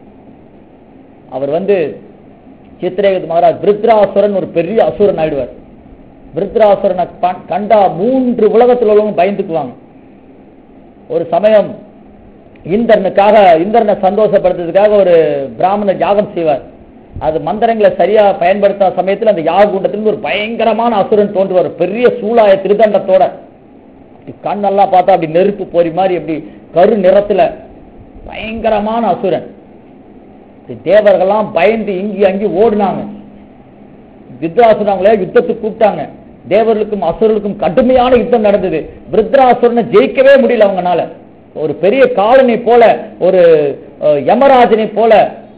Speaker 2: அவர் வந்து சித்திரேகது மகாராஜ் விருத்ராசுரன் ஒரு பெரிய அசுரன் ஆயிடுவார் விருத்ராசுரனை ப- கண்டா மூன்று உலகத்தில் உள்ளவங்க பயந்துக்குவாங்க ஒரு சமயம் இந்திரனுக்காக இந்திரனை சந்தோஷப்படுத்துறதுக்காக ஒரு பிராமணர் யாகம் செய்வார் அது மந்திரங்களை சரியா பயன்படுத்தாத சமயத்துல அந்த யாக கூட்டத்திலிருந்து ஒரு பயங்கரமான அசுரன் தோன்றுவார் பெரிய சூளாய திருதண்டத்தோட அப்படி கண்ணெல்லாம் பார்த்தா அப்படி நெருப்பு போரி மாதிரி அப்படி கரு நிறத்துல பயங்கரமான அசுரன் இந்த தேவர்கள்லாம் பயந்து இங்கி அங்கி ஓடுனாங்க வித்ராசுரன் அவங்கள யுத்தத்துக்கு கூப்பிட்டாங்க தேவர்களுக்கும் அசுரர்களுக்கும் கடுமையான யுத்தம் நடந்தது விருத்ராசுரனை ஜெயிக்கவே முடியல அவங்கனால ஒரு பெரிய காலனை போல ஒரு அஹ், யமராஜனை போல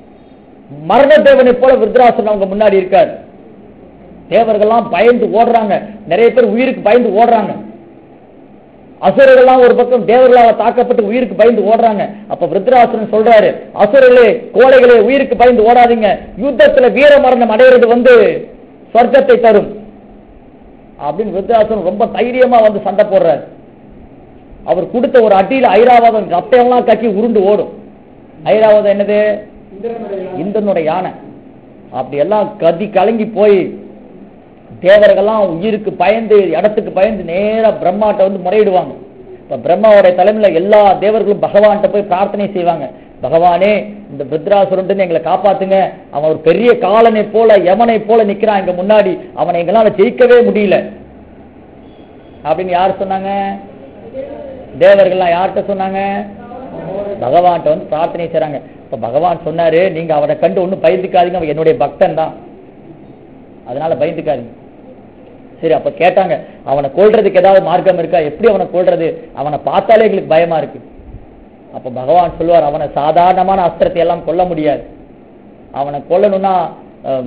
Speaker 2: மரண தேவனை போல விருத்ராசுரன் அவங்க முன்னாடி இருக்கார் தேவர்கள்லாம் பயந்து ஓடுறாங்க நிறைய பேர் உயிருக்கு பயந்து ஓடுறாங்க அசுரர்கள்லாம் ஒரு பக்கம் தேவர்களால் தாக்கப்பட்டு உயிருக்கு பயந்து ஓடுறாங்க அப்ப விருத்ராசுரன் சொல்றாரு அசுரர்களே கோழைகளே உயிருக்கு பயந்து ஓடாதீங்க யுத்தத்துல வீர மரணம் அடையிறது வந்து சொர்க்கத்தை தரும் அப்படின்னு விருத்ராசுரன் ரொம்ப தைரியமா வந்து சண்டை போடுறாரு அவர் கொடுத்த ஒரு அடியில ஐராவதம் ரத்தையெல்லாம் கட்டி உருண்டு ஓடும் ஐராவதம் என்னது இந்திரனுடைய யானை அப்படி எல்லாம் கதி கலங்கி போய் தேவர்கள்லாம் உயிருக்கு பயந்து இடத்துக்கு பயந்து நேரா பிரம்மாட்ட வந்து முறையிடுவாங்க இப்ப பிரம்மாவுடைய தலைமையில எல்லா தேவர்களும் பகவான்கிட்ட போய் பிரார்த்தனை செய்வாங்க பகவானே இந்த வித்ராசுரன் எங்களை காப்பாத்துங்க அவன் ஒரு பெரிய காலனை போல யமனை போல நிக்கிறான் எங்க முன்னாடி அவனை எங்களால ஜெயிக்கவே முடியல அப்படின்னு யார் சொன்னாங்க தேவர்கள்லாம் யார்கிட்ட சொன்னாங்க பகவான்கிட்ட வந்து பிரார்த்தனை செய்றாங்க இப்ப பகவான் சொன்னாரு நீங்க அவனை கண்டு ஒண்ணும் பயந்துக்காதீங்க அவன் என்னுடைய பக்தன் தான் அதனால பயந்துக்காதீங்க சரி அப்ப கேட்டாங்க அவனை கொல்றதுக்கு ஏதாவது மார்க்கம் இருக்கா எப்படி அவனை கொல்றது அவனை பார்த்தாலே எங்களுக்கு பயமா இருக்கு அப்ப பகவான் சொல்லுவார் அவனை சாதாரணமான அஸ்திரத்தை எல்லாம் கொல்ல முடியாது அவனை கொல்லணும்னா ஹம்,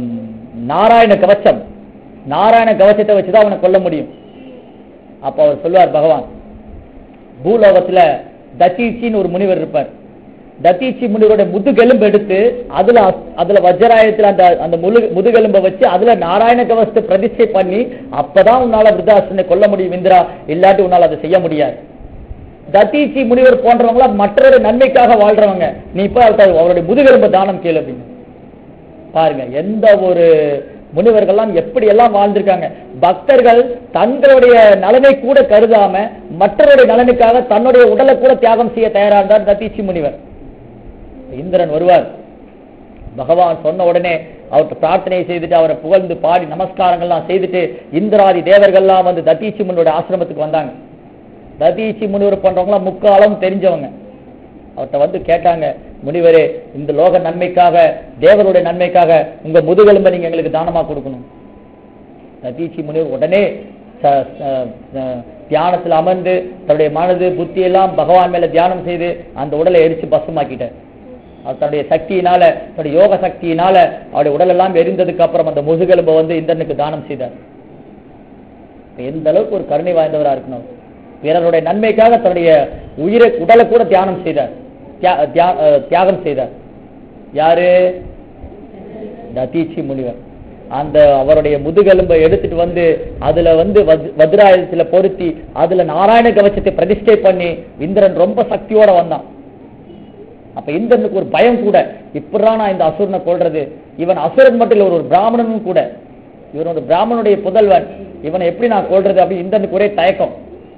Speaker 2: நாராயண கவச்சம் நாராயண கவச்சத்தை வச்சுதான் அவனை கொல்ல முடியும் அப்ப அவர் சொல்வார் பகவான் பூலோகத்துல தத்தீச்சின்னு ஒரு முனிவர் இருப்பார் தத்தீச்சி முனிவருடைய முதுகெலும்பு எடுத்து அதுல அஸ்- அதுல வஜ்ராயத்துல அந்த அந்த முழு முதுகெலும்பை வச்சு அதுல நாராயண கவசத்தை பிரதிஷ்டை பண்ணி அப்பதான் உன்னால விருத்தாசனை கொல்ல முடியும் இந்திரா இல்லாட்டி உன்னால அதை செய்ய முடியாது தத்தீச்சி முனிவர் போன்றவங்கள மற்றொரு நன்மைக்காக வாழ்றவங்க நீ இப்ப அவர்ட்ட அவருடைய முதுகெலும்பு தானம் கேளு அப்படின்னு பாருங்க எந்த ஒரு முனிவர்கள்லாம் எப்படி எல்லாம் வாழ்ந்திருக்காங்க பக்தர்கள் தங்களுடைய நலனை கூட கருதாம மற்றவருடைய நலனுக்காக தன்னுடைய உடலை கூட தியாகம் செய்ய தயாரா இருந்தார் தத்தீச்சி முனிவர் இந்திரன் வருவார் பகவான் சொன்ன உடனே அவர்கிட்ட பிரார்த்தனை செய்துட்டு அவரை புகழ்ந்து பாடி நமஸ்காரங்கள்லாம் செய்துட்டு இந்திராதி தேவர்கள்லாம் வந்து தத்தீச்சி முனிவருடைய ஆசிரமத்துக்கு வந்தாங்க ததீச்சி முனிவர் பண்றவங்களாம் முக்காலம் தெரிஞ்சவங்க அவர்கிட்ட வந்து கேட்டாங்க முனிவரே இந்த லோக நன்மைக்காக தேவருடைய நன்மைக்காக உங்க முதுகெலும்பை நீங்க எங்களுக்கு தானமா கொடுக்கணும் ததீச்சி முனிவர் உடனே ச- ச- ச- தியானத்தில் அமர்ந்து தன்னுடைய மனது புத்தி எல்லாம் பகவான் மேல தியானம் செய்து அந்த உடலை எரிச்சு பசுமாக்கிட்டார் அவர் தன்னுடைய சக்தியினால தன்னுடைய யோக சக்தியினால அவருடைய உடல் எல்லாம் எரிந்ததுக்கு அப்புறம் அந்த முதுகெலும்பை வந்து இந்திரனுக்கு தானம் செய்தார் இப்ப எந்த அளவுக்கு ஒரு கருணை வாய்ந்தவரா இருக்கணும் பிறருடைய நன்மைக்காக தன்னுடைய உயிரை உடலை கூட தியானம் செய்தார் தியா- தியா- அஹ் தியாகம் செய்தார் யாரு ததீச்சி முனிவர் அந்த அவருடைய முதுகெலும்பை எடுத்துட்டு வந்து அதுல வந்து வஜ்- வஜ்ராயுதத்துல பொருத்தி அதுல நாராயண கவச்சத்தை பிரதிஷ்டை பண்ணி இந்திரன் ரொம்ப சக்தியோட வந்தான் அப்ப இந்திரனுக்கு ஒரு பயம் கூட இப்படிதான் நான் இந்த அசுரனை கொல்றது இவன் அசுரன் மட்டும் இல்ல ஒரு ஒரு பிராமணனும் கூட இவன் ஒரு பிராமணனுடைய புதல்வன் இவனை எப்படி நான் கொல்றது அப்படின்னு இந்திரனுக்கு ஒரே தயக்கம்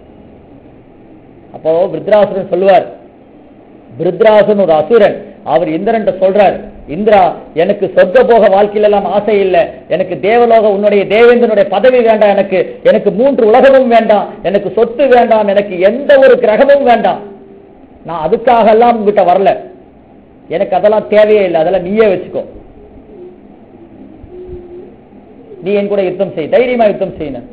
Speaker 2: அப்போ விருத்ராசுரன் சொல்லுவார் விருத்ராசுரன் ஒரு அசுரன் அவர் இந்திரன் சொல்றார் இந்திரா எனக்கு சொர்க்க போக வாழ்க்கையில எல்லாம் ஆசை இல்ல எனக்கு தேவலோக உன்னுடைய தேவேந்திரனுடைய பதவி வேண்டாம் எனக்கு எனக்கு மூன்று உலகமும் வேண்டாம் எனக்கு சொத்து வேண்டாம் எனக்கு எந்த ஒரு கிரகமும் வேண்டாம் நான் அதுக்காக எல்லாம் உங்ககிட்ட வரல எனக்கு அதெல்லாம் தேவையே இல்லை அதெல்லாம் நீயே வச்சுக்கோ நீ என் கூட யுத்தம் செய் தைரியமா யுத்தம் செய்யணும்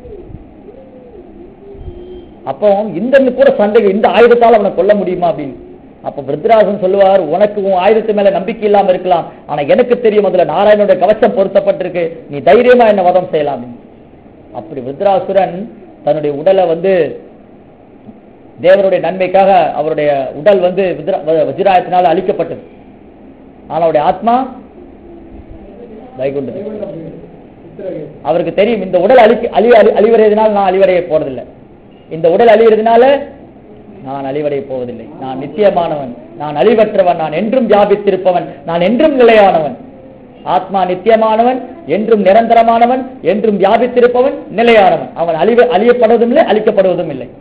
Speaker 2: அப்போ இந்திரனு கூட சந்தேகம் இந்த ஆயுதத்தால் அவனை கொல்ல முடியுமா அப்படின்னு அப்ப விருத்ராசன் சொல்லுவார் உனக்கு உன் ஆயுதத்து மேல நம்பிக்கை இல்லாம இருக்கலாம் ஆனா எனக்கு தெரியும் அதுல நாராயணனுடைய கவசம் பொருத்தப்பட்டிருக்கு நீ தைரியமா என்ன வதம் செய்யலாம் அப்படின்னு. அப்படி விருத்ராசுரன் தன்னுடைய உடலை வந்து தேவருடைய நன்மைக்காக அவருடைய உடல் வந்து வித்ரா- வ- வஜ்ராயத்தினால அழிக்கப்பட்டது ஆனா அவருடைய ஆத்மா வைகுண்டது அவருக்கு தெரியும் இந்த உடல் அழி அழி அழி- அழிவடையதுனால நான் அழிவடைய போறதில்லை இந்த உடல் அழிவறதுனால நான் அழிவடைய போவதில்லை நான் நித்தியமானவன் நான் அழிவற்றவன் நான் என்றும் வியாபித்திருப்பவன் நான் என்றும் நிலையானவன் ஆத்மா நித்தியமானவன் என்றும் நிரந்தரமானவன் என்றும் வியாபித்திருப்பவன் நிலையானவன் அவன் அழிவ அழியப்படுவதும் இல்லை அழிக்கப்படுவதும் இல்லை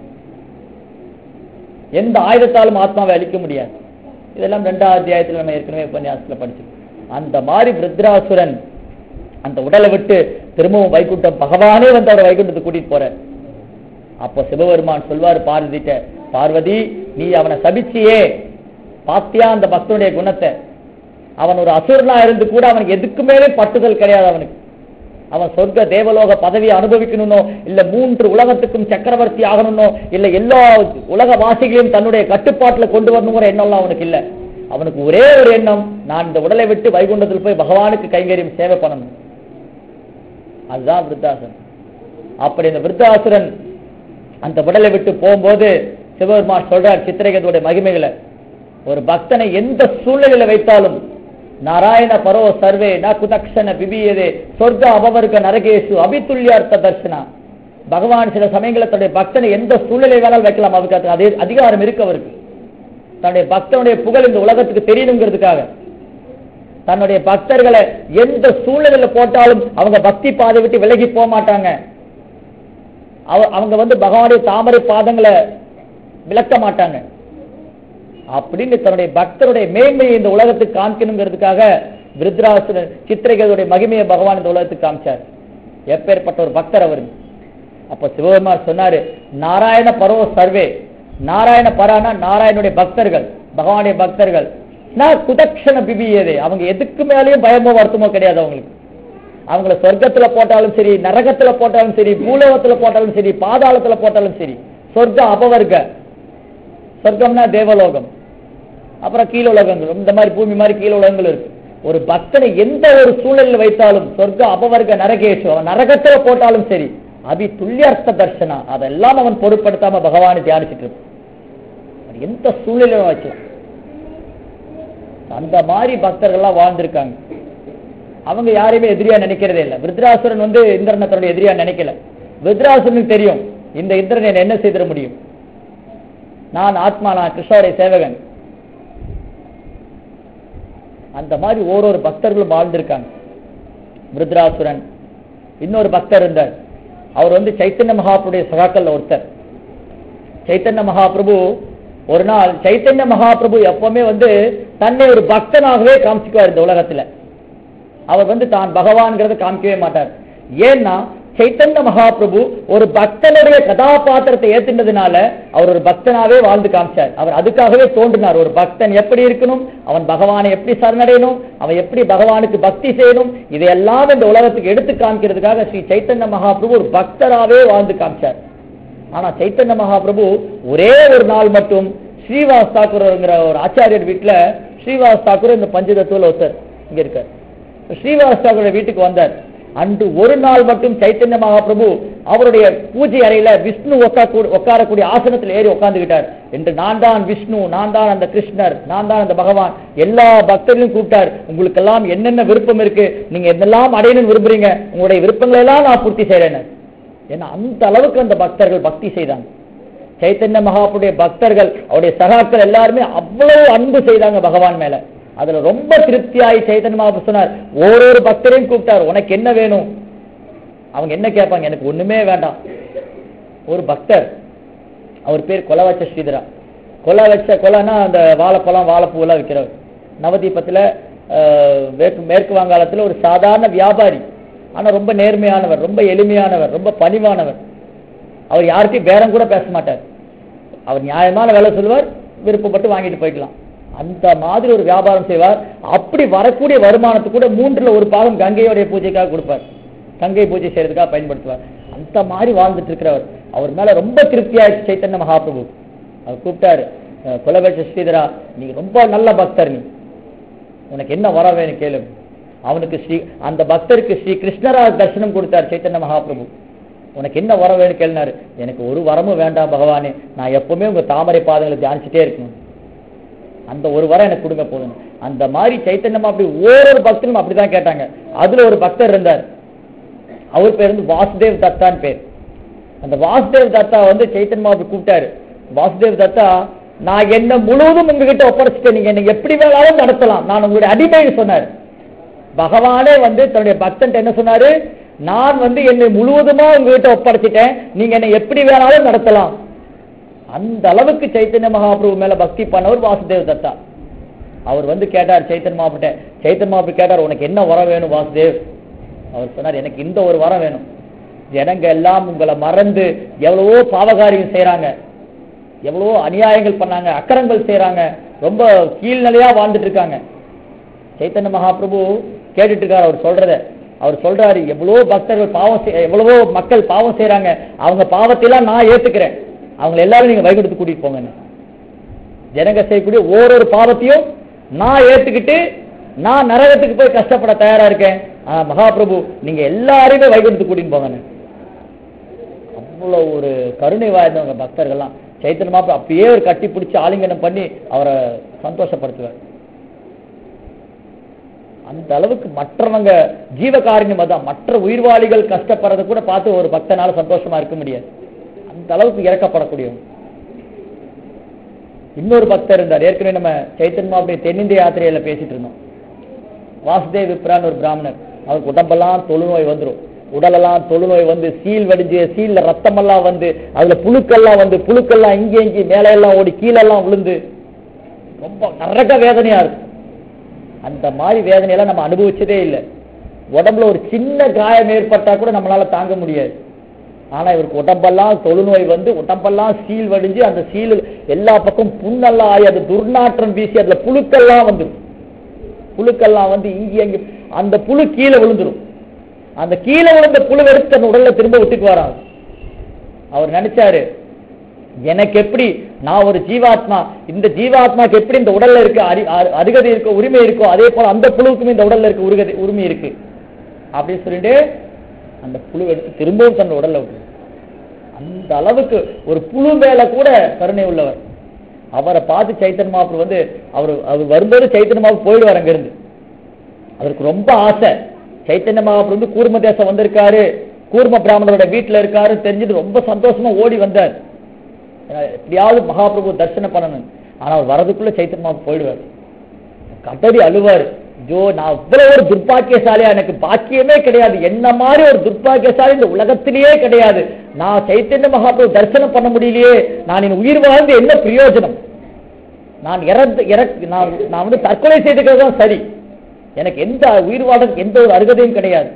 Speaker 2: எந்த ஆயுதத்தாலும் ஆத்மாவை அழிக்க முடியாது இதெல்லாம் ரெண்டாவது அத்தியாயத்தில் நம்ம ஏற்கனவே உபன்யாசத்துல படிச்சோம் அந்த மாதிரி விருத்ராசுரன் அந்த உடலை விட்டு திரும்பவும் வைகுண்டம் பகவானே வந்து அவரை வைகுண்டத்துக்கு கூட்டிட்டு போற அப்போ சிவபெருமான் சொல்வார் பார்வதிட்ட பார்வதி நீ அவனை சபிச்சியே பாத்தியா அந்த பக்தனுடைய குணத்தை அவன் ஒரு அசுரனா இருந்து கூட அவனுக்கு எதுக்கு மேலே பட்டுதல் கிடையாது அவனுக்கு அவன் சொர்க்க தேவலோக பதவியை அனுபவிக்கணும்னோ இல்ல மூன்று உலகத்துக்கும் சக்கரவர்த்தி ஆகணும்னோ இல்ல எல்லா உலக வாசிகளையும் தன்னுடைய கட்டுப்பாட்டுல கொண்டு வரணுங்கிற எண்ணம்லாம் அவனுக்கு இல்ல அவனுக்கு ஒரே ஒரு எண்ணம் நான் இந்த உடலை விட்டு வைகுண்டத்தில் போய் பகவானுக்கு கைங்கரியம் சேவை பண்ணணும் அதுதான் விருத்தாசன் அப்படி இந்த விருத்தாசுரன் அந்த உடலை விட்டு போகும்போது சிவபெருமான் சொல்றார் சித்திரைகத்துடைய மகிமைகளை ஒரு பக்தனை எந்த சூழ்நிலையில வைத்தாலும் நாராயண பரோ சர்வே ந குதக்ஷண பிபியதே சொர்க்க அபவர்க்க நரகேசு அபித்துல்யார்த்த தர்சனா பகவான் சில சமயங்களில் தன்னுடைய பக்தனை எந்த சூழ்நிலை வேணாலும் வைக்கலாம் அவருக்கு அது அதே அதிகாரம் இருக்கு அவருக்கு தன்னுடைய பக்தனுடைய புகழ் இந்த உலகத்துக்கு தெரியணுங்கிறதுக்காக தன்னுடைய பக்தர்களை எந்த சூழ்நிலையில போட்டாலும் அவங்க பக்தி பாதை விட்டு விலகி போக மாட்டாங்க அவ- அவங்க வந்து பகவானுடைய தாமரை பாதங்களை விளக்க மாட்டாங்க அப்படின்னு தன்னுடைய பக்தருடைய மேன்மையை இந்த உலகத்துக்கு காமிக்கணுங்கிறதுக்காக விருத்ராசுரன் சித்திரைகளுடைய மகிமையை பகவான் இந்த உலகத்துக்கு காமிச்சார் எப்பேற்பட்ட ஒரு பக்தர் அவர் அப்ப சிவபெருமான் சொன்னாரு நாராயண பரோ சர்வே நாராயண பரானா நாராயணுடைய பக்தர்கள் பகவானுடைய பக்தர்கள் நான் குதக்ஷண பிபியதே அவங்க எதுக்கு மேலேயும் பயமோ வருத்தமோ கிடையாது அவங்களுக்கு அவங்கள சொர்க்கத்துல போட்டாலும் சரி நரகத்துல போட்டாலும் சரி பூலோகத்துல போட்டாலும் சரி பாதாளத்துல போட்டாலும் சரி சொர்க்க அபவர்க்க சொர்க்கம்னா தேவலோகம் அப்புறம் கீழ உலகங்கள் இந்த மாதிரி பூமி மாதிரி கீழ உலகங்கள் இருக்கு ஒரு பக்தனை எந்த ஒரு சூழலில் வைத்தாலும் சொர்க்க அபவர்க்க நரகேஷு அவன் நரகத்துல போட்டாலும் சரி அபி துல்லியார்த்த தர்சனா அதெல்லாம் அவன் பொருட்படுத்தாம பகவானை தியானிச்சுட்டு இருப்பான் அது எந்த சூழ்நிலையும் வச்சுக்கலாம் அந்த மாதிரி பக்தர்கள்லாம் வாழ்ந்திருக்காங்க அவங்க யாரையுமே எதிரியா நினைக்கிறதே இல்லை விருத்ராசுரன் வந்து இந்திரனை தன்னுடைய எதிரியா நினைக்கல விருத்ராசுரனுக்கு தெரியும் இந்த இந்திரன் என்னை என்ன செய்திட முடியும் நான் ஆத்மா நான் கிருஷ்ணருடைய சேவகன் அந்த மாதிரி ஓரொரு பக்தர்களும் வாழ்ந்திருக்காங்க விருத்ராசுரன் இன்னொரு பக்தர் இருந்தார் அவர் வந்து சைத்தன்ய மகாபுடைய சகாக்கள்ல ஒருத்தர் சைத்தன்ய மகாபிரபு ஒரு நாள் சைத்தன்ய மகாபிரபு எப்பவுமே வந்து தன்னை ஒரு பக்தனாகவே காமிச்சுக்குவார் இந்த உலகத்துல அவர் வந்து தான் பகவான்கிறத காமிக்கவே மாட்டார் ஏன்னா சைத்தன்ய மகாபிரபு ஒரு பக்தனுடைய கதாபாத்திரத்தை ஏத்துனதுனால அவர் ஒரு பக்தனாவே வாழ்ந்து காமிச்சார் அவர் அதுக்காகவே தோன்றினார் ஒரு பக்தன் எப்படி இருக்கணும் அவன் பகவானை எப்படி சரணடையணும் அவன் எப்படி பகவானுக்கு பக்தி செய்யணும் இதையெல்லாம் இந்த உலகத்துக்கு எடுத்து காமிக்கிறதுக்காக ஸ்ரீ சைத்தன்ய மகாபிரபு ஒரு பக்தராகவே வாழ்ந்து காமிச்சார் ஆனா சைத்தன்ய மகாபிரபு ஒரே ஒரு நாள் மட்டும் ஸ்ரீவாஸ் தாக்கூர்ங்கிற ஒரு ஆச்சாரியர் வீட்டுல ஸ்ரீவாஸ் தாக்கூர் இந்த பஞ்சதத்துவல ஒருத்தர் இங்க இருக்கார் ஸ்ரீவாஸ் தாக்கூர் வீட்டுக்கு வந்தார் அன்று ஒரு நாள் மட்டும் சைத்தன்ய மகாபிரபு அவருடைய பூஜை அறையில விஷ்ணு உட்கார- உட்காரக்கூடிய ஆசனத்தில் ஏறி உட்கார்ந்துகிட்டார் என்று நான் தான் விஷ்ணு நான் தான் அந்த கிருஷ்ணர் நான் தான் அந்த பகவான் எல்லா பக்தர்களையும் கூப்பிட்டார் உங்களுக்கெல்லாம் என்னென்ன விருப்பம் இருக்கு நீங்க என்னெல்லாம் அடையணும்னு விரும்புறீங்க உங்களுடைய விருப்பங்களை எல்லாம் நான் பூர்த்தி செய்றேன்னு ஏன்னா அந்த அளவுக்கு அந்த பக்தர்கள் பக்தி செய்தாங்க சைத்தன்ய மகாபுடைய பக்தர்கள் அவருடைய சகாக்கள் எல்லாருமே அவ்வளவு அன்பு செய்தாங்க பகவான் மேல அதுல ரொம்ப திருப்தியாகி சைத்தன்ய மகாபு சொன்னார் ஓரொரு பக்தரையும் கூப்பிட்டார் உனக்கு என்ன வேணும் அவங்க என்ன கேட்பாங்க எனக்கு ஒண்ணுமே வேண்டாம் ஒரு பக்தர் அவர் பேர் கொலை வச்ச ஸ்ரீதரா கொலை வச்ச கொலைனா அந்த வாழைப்பழம் வாழைப்பூ எல்லாம் விற்கிறவர் நவதீபத்துல ஆஹ், மேற்கு மேற்கு வங்காளத்துல ஒரு சாதாரண வியாபாரி ஆனா ரொம்ப நேர்மையானவர் ரொம்ப எளிமையானவர் ரொம்ப பணிவானவர் அவர் யார்கிட்டயும் பேரம் கூட பேச மாட்டார் அவர் நியாயமான வேலை சொல்லுவார் விருப்பப்பட்டு வாங்கிட்டு போய்க்கலாம் அந்த மாதிரி ஒரு வியாபாரம் செய்வார் அப்படி வரக்கூடிய வருமானத்துக்கு கூட மூன்றுல ஒரு பாகம் கங்கையோடைய பூஜைக்காக கொடுப்பார் கங்கை பூஜை செய்யறதுக்காக பயன்படுத்துவார் அந்த மாதிரி வாழ்ந்துட்டு இருக்கிறவர் அவர் மேல ரொம்ப திருப்தியாயிடுச்சு சைத்தன்ய மகாபிரபு அவர் கூப்பிட்டாரு அஹ், குலவேஷ ஸ்ரீதரா நீ ரொம்ப நல்ல பக்தர் நீ உனக்கு என்ன வர வேணும் கேளு அவனுக்கு ஸ்ரீ அந்த பக்தருக்கு ஸ்ரீ கிருஷ்ணரா தரிசனம் கொடுத்தார் சைத்தன்ய மகாபிரபு உனக்கு என்ன வர வேணும் கேளுனாரு எனக்கு ஒரு வரமும் வேண்டாம் பகவானே நான் எப்பவுமே உங்க தாமரை பாதங்களை தியானிச்சுட்டே இருக்கணும் அந்த ஒரு வரம் எனக்கு கொடுங்க போதும் அந்த மாதிரி சைத்தன்யமா அப்படி ஒவ்வொரு பக்தரும் அப்படிதான் கேட்டாங்க அதுல ஒரு பக்தர் இருந்தார் அவர் பேர் வந்து வாசுதேவ் தத்தான்னு பேர் அந்த வாசுதேவ் தத்தா வந்து சைத்தன்யமா அப்படி கூப்பிட்டாரு வாசுதேவ் தத்தா நான் என்ன முழுவதும் உங்ககிட்ட ஒப்படைச்சிட்டேன் நீங்க என்ன எப்படி வேணாலும் நடத்தலாம் நான் உங்களுடைய அடிமைன்னு சொன்னார் பகவானே வந்து தன்னுடைய பக்தன் என்ன சொன்னாரு நான் வந்து என்னை முழுவதுமா உங்ககிட்ட ஒப்படைச்சிட்டேன் நீங்க என்னை எப்படி வேணாலும் நடத்தலாம் அந்த அளவுக்கு சைத்தன்ய மகாபிரபு மேல பக்தி பண்ணவர் வாசுதேவ் தத்தா அவர் வந்து கேட்டார் சைத்தன்ய மகாபிட்ட சைத்தன்ய மகாபு கேட்டார் உனக்கு என்ன வரம் வேணும் வாசுதேவ் அவர் சொன்னார் எனக்கு இந்த ஒரு வரம் வேணும் ஜனங்க எல்லாம் உங்களை மறந்து எவ்வளவோ பாவகாரியம் செய்றாங்க எவ்வளவோ அநியாயங்கள் பண்ணாங்க அக்கரங்கள் செய்றாங்க ரொம்ப கீழ்நிலையா வாழ்ந்துட்டு இருக்காங்க சைத்தன்ய மகாபிரபு கேட்டுட்டு இருக்காரு அவர் சொல்றத அவர் சொல்றாரு எவ்வளவோ பக்தர்கள் பாவம் செய்- எவ்வளவோ மக்கள் பாவம் செய்றாங்க அவங்க பாவத்தையெல்லாம் நான் ஏத்துக்கிறேன் அவங்க எல்லாரும் நீங்க வைகுண்டத்து கூட்டிட்டு போங்கன்னு ஜனங்க செய்யக்கூடிய ஓரொரு பாவத்தையும் நான் ஏத்துக்கிட்டு நான் நரகத்துக்கு போய் கஷ்டப்பட தயாரா இருக்கேன் ஆனா மகாபிரபு நீங்க எல்லாரையுமே வைகுண்டத்துக்கு கூட்டிட்டு போங்கன்னு அவ்வளவு ஒரு கருணை வாய்ந்தவங்க பக்தர்கள்லாம் சைத்தன்ய மாப்பிள்ள அப்படியே ஒரு கட்டி பிடிச்சி ஆலிங்கனம் பண்ணி அவரை சந்தோஷப்படுத்துவார் அந்த அளவுக்கு மற்றவங்க ஜீவகாரண்யம் அதான் மற்ற உயிர்வாளிகள் கஷ்டப்படுறத கூட பார்த்து ஒரு பக்தனால சந்தோஷமா இருக்க முடியாது அந்த அளவுக்கு இறக்கப்படக்கூடியவங்க இன்னொரு பக்தர் இருந்தார் ஏற்கனவே நம்ம சைத்தன்மா அப்படி தென்னிந்திய யாத்திரையில பேசிட்டு இருந்தோம் வாசுதேவ் விப்ரான்னு ஒரு பிராமணர் அவருக்கு உடம்பெல்லாம் தொழுநோய் வந்துரும் உடலெல்லாம் தொழுநோய் வந்து சீல் வடிஞ்சு சீல்ல ரத்தமெல்லாம் வந்து அதுல புழுக்கெல்லாம் வந்து புழுக்கெல்லாம் இங்கே இங்கே மேலே எல்லாம் ஓடி கீழெல்லாம் விழுந்து ரொம்ப நரக வேதனையா இருக்கும் அந்த மாதிரி வேதனையெல்லாம் நம்ம அனுபவிச்சதே இல்லை உடம்புல ஒரு சின்ன காயம் ஏற்பட்டா கூட நம்மளால தாங்க முடியாது ஆனா இவருக்கு உடம்பெல்லாம் தொழுநோய் வந்து உடம்பெல்லாம் சீல் வடிஞ்சு அந்த சீல் எல்லா பக்கம் புண்ணெல்லாம் ஆகி அது துர்நாற்றம் வீசி அதுல புழுக்கெல்லாம் வந்துடும் புழுக்கெல்லாம் வந்து இங்கே அங்கே அந்த புழு கீழே விழுந்துரும் அந்த கீழே விழுந்த புழு எடுத்து தன் உடல்ல திரும்ப விட்டுக்கு வராங்க அவர் நினைச்சாரு எனக்கு எப்படி நான் ஒரு ஜீவாத்மா இந்த ஜீவாத்மாக்கு எப்படி இந்த உடல்ல இருக்க அரி அரு- அருகதை இருக்க உரிமை இருக்கோ அதே போல அந்த புழுவுக்கும் இந்த உடல்ல இருக்க உருகதை உரிமை இருக்கு அப்படின்னு சொல்லிட்டு அந்த புழு எடுத்து திரும்பவும் தன் உடல்ல விட்டு அந்த அளவுக்கு ஒரு புழு மேல கூட கருணை உள்ளவர் அவரை பார்த்து சைத்தன்ய மகாபுரு வந்து அவர் அவர் வரும்போது சைத்தன்ய மகாபுரு போயிடுவார் அங்கிருந்து அவருக்கு ரொம்ப ஆசை சைத்தன்ய மகாபுரு வந்து கூர்ம தேசம் வந்திருக்காரு கூர்ம பிராமணரோட வீட்டுல இருக்காரு தெரிஞ்சது ரொம்ப சந்தோஷமா ஓடி வந்தார் ஏன்னா, எப்படியாவது மகாபிரபு தரிசனம் பண்ணணும் ஆனா அவர் வரதுக்குள்ள சைத்தன்ய மகாபுரு போயிடுவார் கதறி அழுவார் ஜோ நான் இவ்வளவு ஒரு துர்பாக்கியசாலியா எனக்கு பாக்கியமே கிடையாது என்ன மாதிரி ஒரு துர்பாக்கியசாலி இந்த உலகத்திலேயே கிடையாது நான் சைத்தன்ய மகாபிரபு தரிசனம் பண்ண முடியலையே நான் என் உயிர் வாழ்ந்து என்ன பிரயோஜனம் நான் இறந்து இறக் நான் நான் வந்து தற்கொலை செய்துக்கிறது தான் சரி எனக்கு எந்த உயிர் வாழ்றதுக்கு எந்த ஒரு அருகதையும் கிடையாது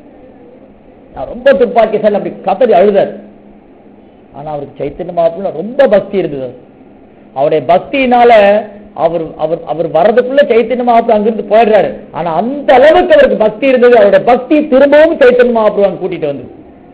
Speaker 2: நான் ரொம்ப துர்பாக்கியசாலி அப்படி கதறி அழுதார் ஆனா அவருக்கு சைத்தன்ய மகாபிரபு ரொம்ப பக்தி இருந்தது அவருடைய பக்தியினால அவர் அவர் அவர் வர்றதுக்குள்ள சைத்தன்ய மகாபுரம் அங்கிருந்து போயிடுறாரு ஆனா அந்த அளவுக்கு அவருக்கு பக்தி இருந்தது அவருடைய பக்தி திரும்பவும் சைத்தன்ய மகாபுரம் அங்க கூட்டிட்டு வந்து